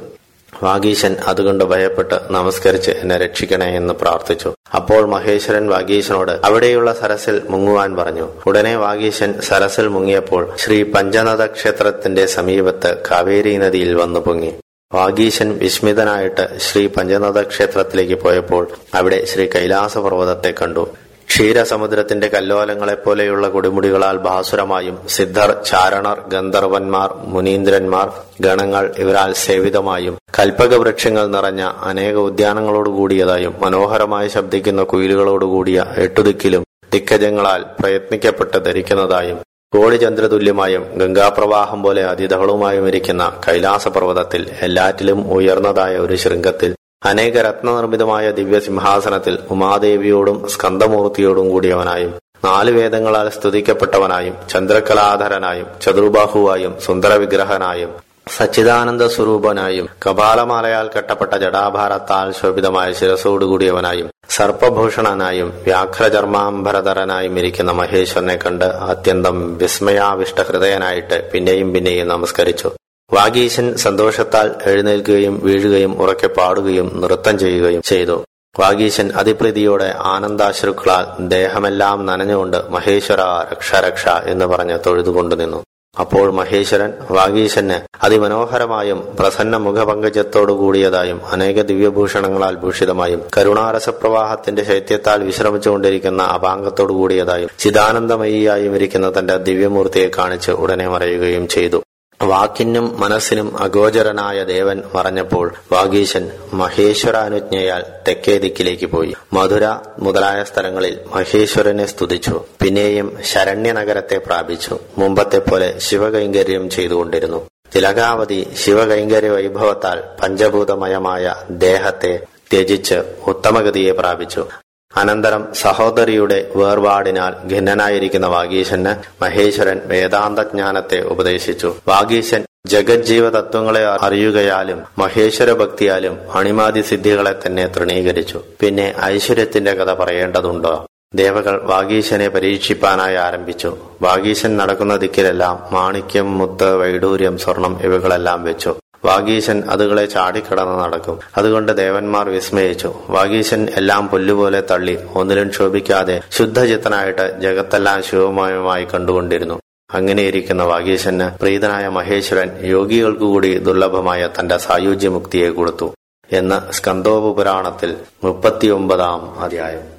വാഗീശൻ അതുകൊണ്ട് ഭയപ്പെട്ട് നമസ്കരിച്ച് എന്നെ രക്ഷിക്കണേ എന്ന് പ്രാർത്ഥിച്ചു അപ്പോൾ മഹേശ്വരൻ വാഗീശനോട് അവിടെയുള്ള സരസിൽ മുങ്ങുവാൻ പറഞ്ഞു ഉടനെ വാഗീശൻ സരസിൽ മുങ്ങിയപ്പോൾ ശ്രീ പഞ്ചനദ ക്ഷേത്രത്തിന്റെ സമീപത്ത് കാവേരി നദിയിൽ വന്നു പൊങ്ങി വാഗീശൻ വിസ്മിതനായിട്ട് ശ്രീ പഞ്ചനദ ക്ഷേത്രത്തിലേക്ക് പോയപ്പോൾ അവിടെ ശ്രീ കൈലാസ പർവ്വതത്തെ കണ്ടു ക്ഷീരസമുദ്രത്തിന്റെ കല്ലോലങ്ങളെപ്പോലെയുള്ള കൊടുമുടികളാൽ ഭാസുരമായും സിദ്ധർ ചാരണർ ഗന്ധർവന്മാർ മുനീന്ദ്രന്മാർ ഗണങ്ങൾ ഇവരാൽ സേവിതമായും കൽപ്പക വൃക്ഷങ്ങൾ നിറഞ്ഞ അനേക ഉദ്യാനങ്ങളോട് കൂടിയതായും മനോഹരമായി ശബ്ദിക്കുന്ന കുയിലുകളോടുകൂടിയ എട്ടുദിക്കിലും ദിക്കജങ്ങളാൽ പ്രയത്നിക്കപ്പെട്ട് ധരിക്കുന്നതായും കോടിചന്ദ്രതുല്യമായും ഗംഗാപ്രവാഹം പോലെ അതിധവളുമായും ഇരിക്കുന്ന കൈലാസപർവ്വതത്തിൽ എല്ലാറ്റിലും ഉയർന്നതായ ഒരു ശൃംഗത്തിൽ അനേക രത്നനിർമ്മിതമായ ദിവ്യസിംഹാസനത്തിൽ ഉമാദേവിയോടും സ്കന്ദമൂർത്തിയോടും കൂടിയവനായും നാല് വേദങ്ങളാൽ സ്തുതിക്കപ്പെട്ടവനായും ചന്ദ്രകലാധരനായും ചതുർബാഹുവായും സുന്ദരവിഗ്രഹനായും സച്ചിദാനന്ദ സ്വരൂപനായും കപാലമാലയാൽ കെട്ടപ്പെട്ട ജടാഭാരത്താൽ ശോഭിതമായ ശിരസോടുകൂടിയവനായും സർപ്പഭൂഷണനായും വ്യാഘ്രചർമാംബരധരനായും ഇരിക്കുന്ന മഹേശ്വരനെ കണ്ട് അത്യന്തം വിസ്മയാവിഷ്ട ഹൃദയനായിട്ട് പിന്നെയും പിന്നെയും നമസ്കരിച്ചു വാഗീശൻ സന്തോഷത്താൽ എഴുന്നേൽക്കുകയും വീഴുകയും ഉറക്കെ പാടുകയും നൃത്തം ചെയ്യുകയും ചെയ്തു വാഗീശൻ അതിപ്രീതിയോടെ ആനന്ദാശ്രുക്കളാൽ ദേഹമെല്ലാം നനഞ്ഞുകൊണ്ട് മഹേശ്വര രക്ഷ രക്ഷ എന്ന് പറഞ്ഞ് തൊഴുതുകൊണ്ടു നിന്നു അപ്പോൾ മഹേശ്വരൻ വാഗീശന് അതിമനോഹരമായും പ്രസന്ന മുഖപങ്കജത്തോടു കൂടിയതായും അനേക ദിവ്യഭൂഷണങ്ങളാൽ ഭൂഷിതമായും കരുണാരസപ്രവാഹത്തിന്റെ ശൈത്യത്താൽ വിശ്രമിച്ചുകൊണ്ടിരിക്കുന്ന അപാംഗത്തോടു കൂടിയതായും ചിദാനന്ദമയിയായും ഇരിക്കുന്ന തന്റെ ദിവ്യമൂർത്തിയെ കാണിച്ച് ഉടനെ മറയുകയും ചെയ്തു വാക്കിനും മനസ്സിനും അഗോചരനായ ദേവൻ മറഞ്ഞപ്പോൾ വാഗീശൻ മഹേശ്വരാനുജ്ഞയാൽ തെക്കേ ദിക്കിലേക്ക് പോയി മധുര മുതലായ സ്ഥലങ്ങളിൽ മഹേശ്വരനെ സ്തുതിച്ചു പിന്നെയും ശരണ്യനഗരത്തെ പ്രാപിച്ചു മുമ്പത്തെ പോലെ ശിവകൈങ്കര്യം ചെയ്തുകൊണ്ടിരുന്നു തിലകാവതി ശിവകൈങ്കര്യ വൈഭവത്താൽ പഞ്ചഭൂതമയമായ ദേഹത്തെ ത്യജിച്ച് ഉത്തമഗതിയെ പ്രാപിച്ചു അനന്തരം സഹോദരിയുടെ വേർപാടിനാൽ ഖിന്നനായിരിക്കുന്ന വാഗീശന് മഹേശ്വരൻ വേദാന്തജ്ഞാനത്തെ ഉപദേശിച്ചു വാഗീശൻ ജഗജ്ജീവ തത്വങ്ങളെ അറിയുകയാലും മഹേശ്വര ഭക്തിയാലും അണിമാതി സിദ്ധികളെ തന്നെ തൃണീകരിച്ചു പിന്നെ ഐശ്വര്യത്തിന്റെ കഥ പറയേണ്ടതുണ്ടോ ദേവകൾ വാഗീശനെ പരീക്ഷിപ്പാനായി ആരംഭിച്ചു വാഗീശൻ നടക്കുന്ന ദിക്കിലെല്ലാം മാണിക്യം മുത്ത് വൈഡൂര്യം സ്വർണം ഇവകളെല്ലാം വെച്ചു വാഗീശൻ അതുകളെ ചാടിക്കടന്ന് നടക്കും അതുകൊണ്ട് ദേവന്മാർ വിസ്മയിച്ചു വാഗീശൻ എല്ലാം പുല്ലുപോലെ തള്ളി ഒന്നിലും ക്ഷോഭിക്കാതെ ശുദ്ധചിത്തനായിട്ട് ജഗത്തെല്ലാം ശിവമയമായി കണ്ടുകൊണ്ടിരുന്നു അങ്ങനെയിരിക്കുന്ന വാഗീശന് പ്രീതനായ മഹേശ്വരൻ യോഗികൾക്കുകൂടി ദുർലഭമായ തന്റെ സായുജ്യമുക്തിയെ കൊടുത്തു എന്ന് സ്കന്ദോപുരാണത്തിൽ മുപ്പത്തിയൊമ്പതാം അധ്യായം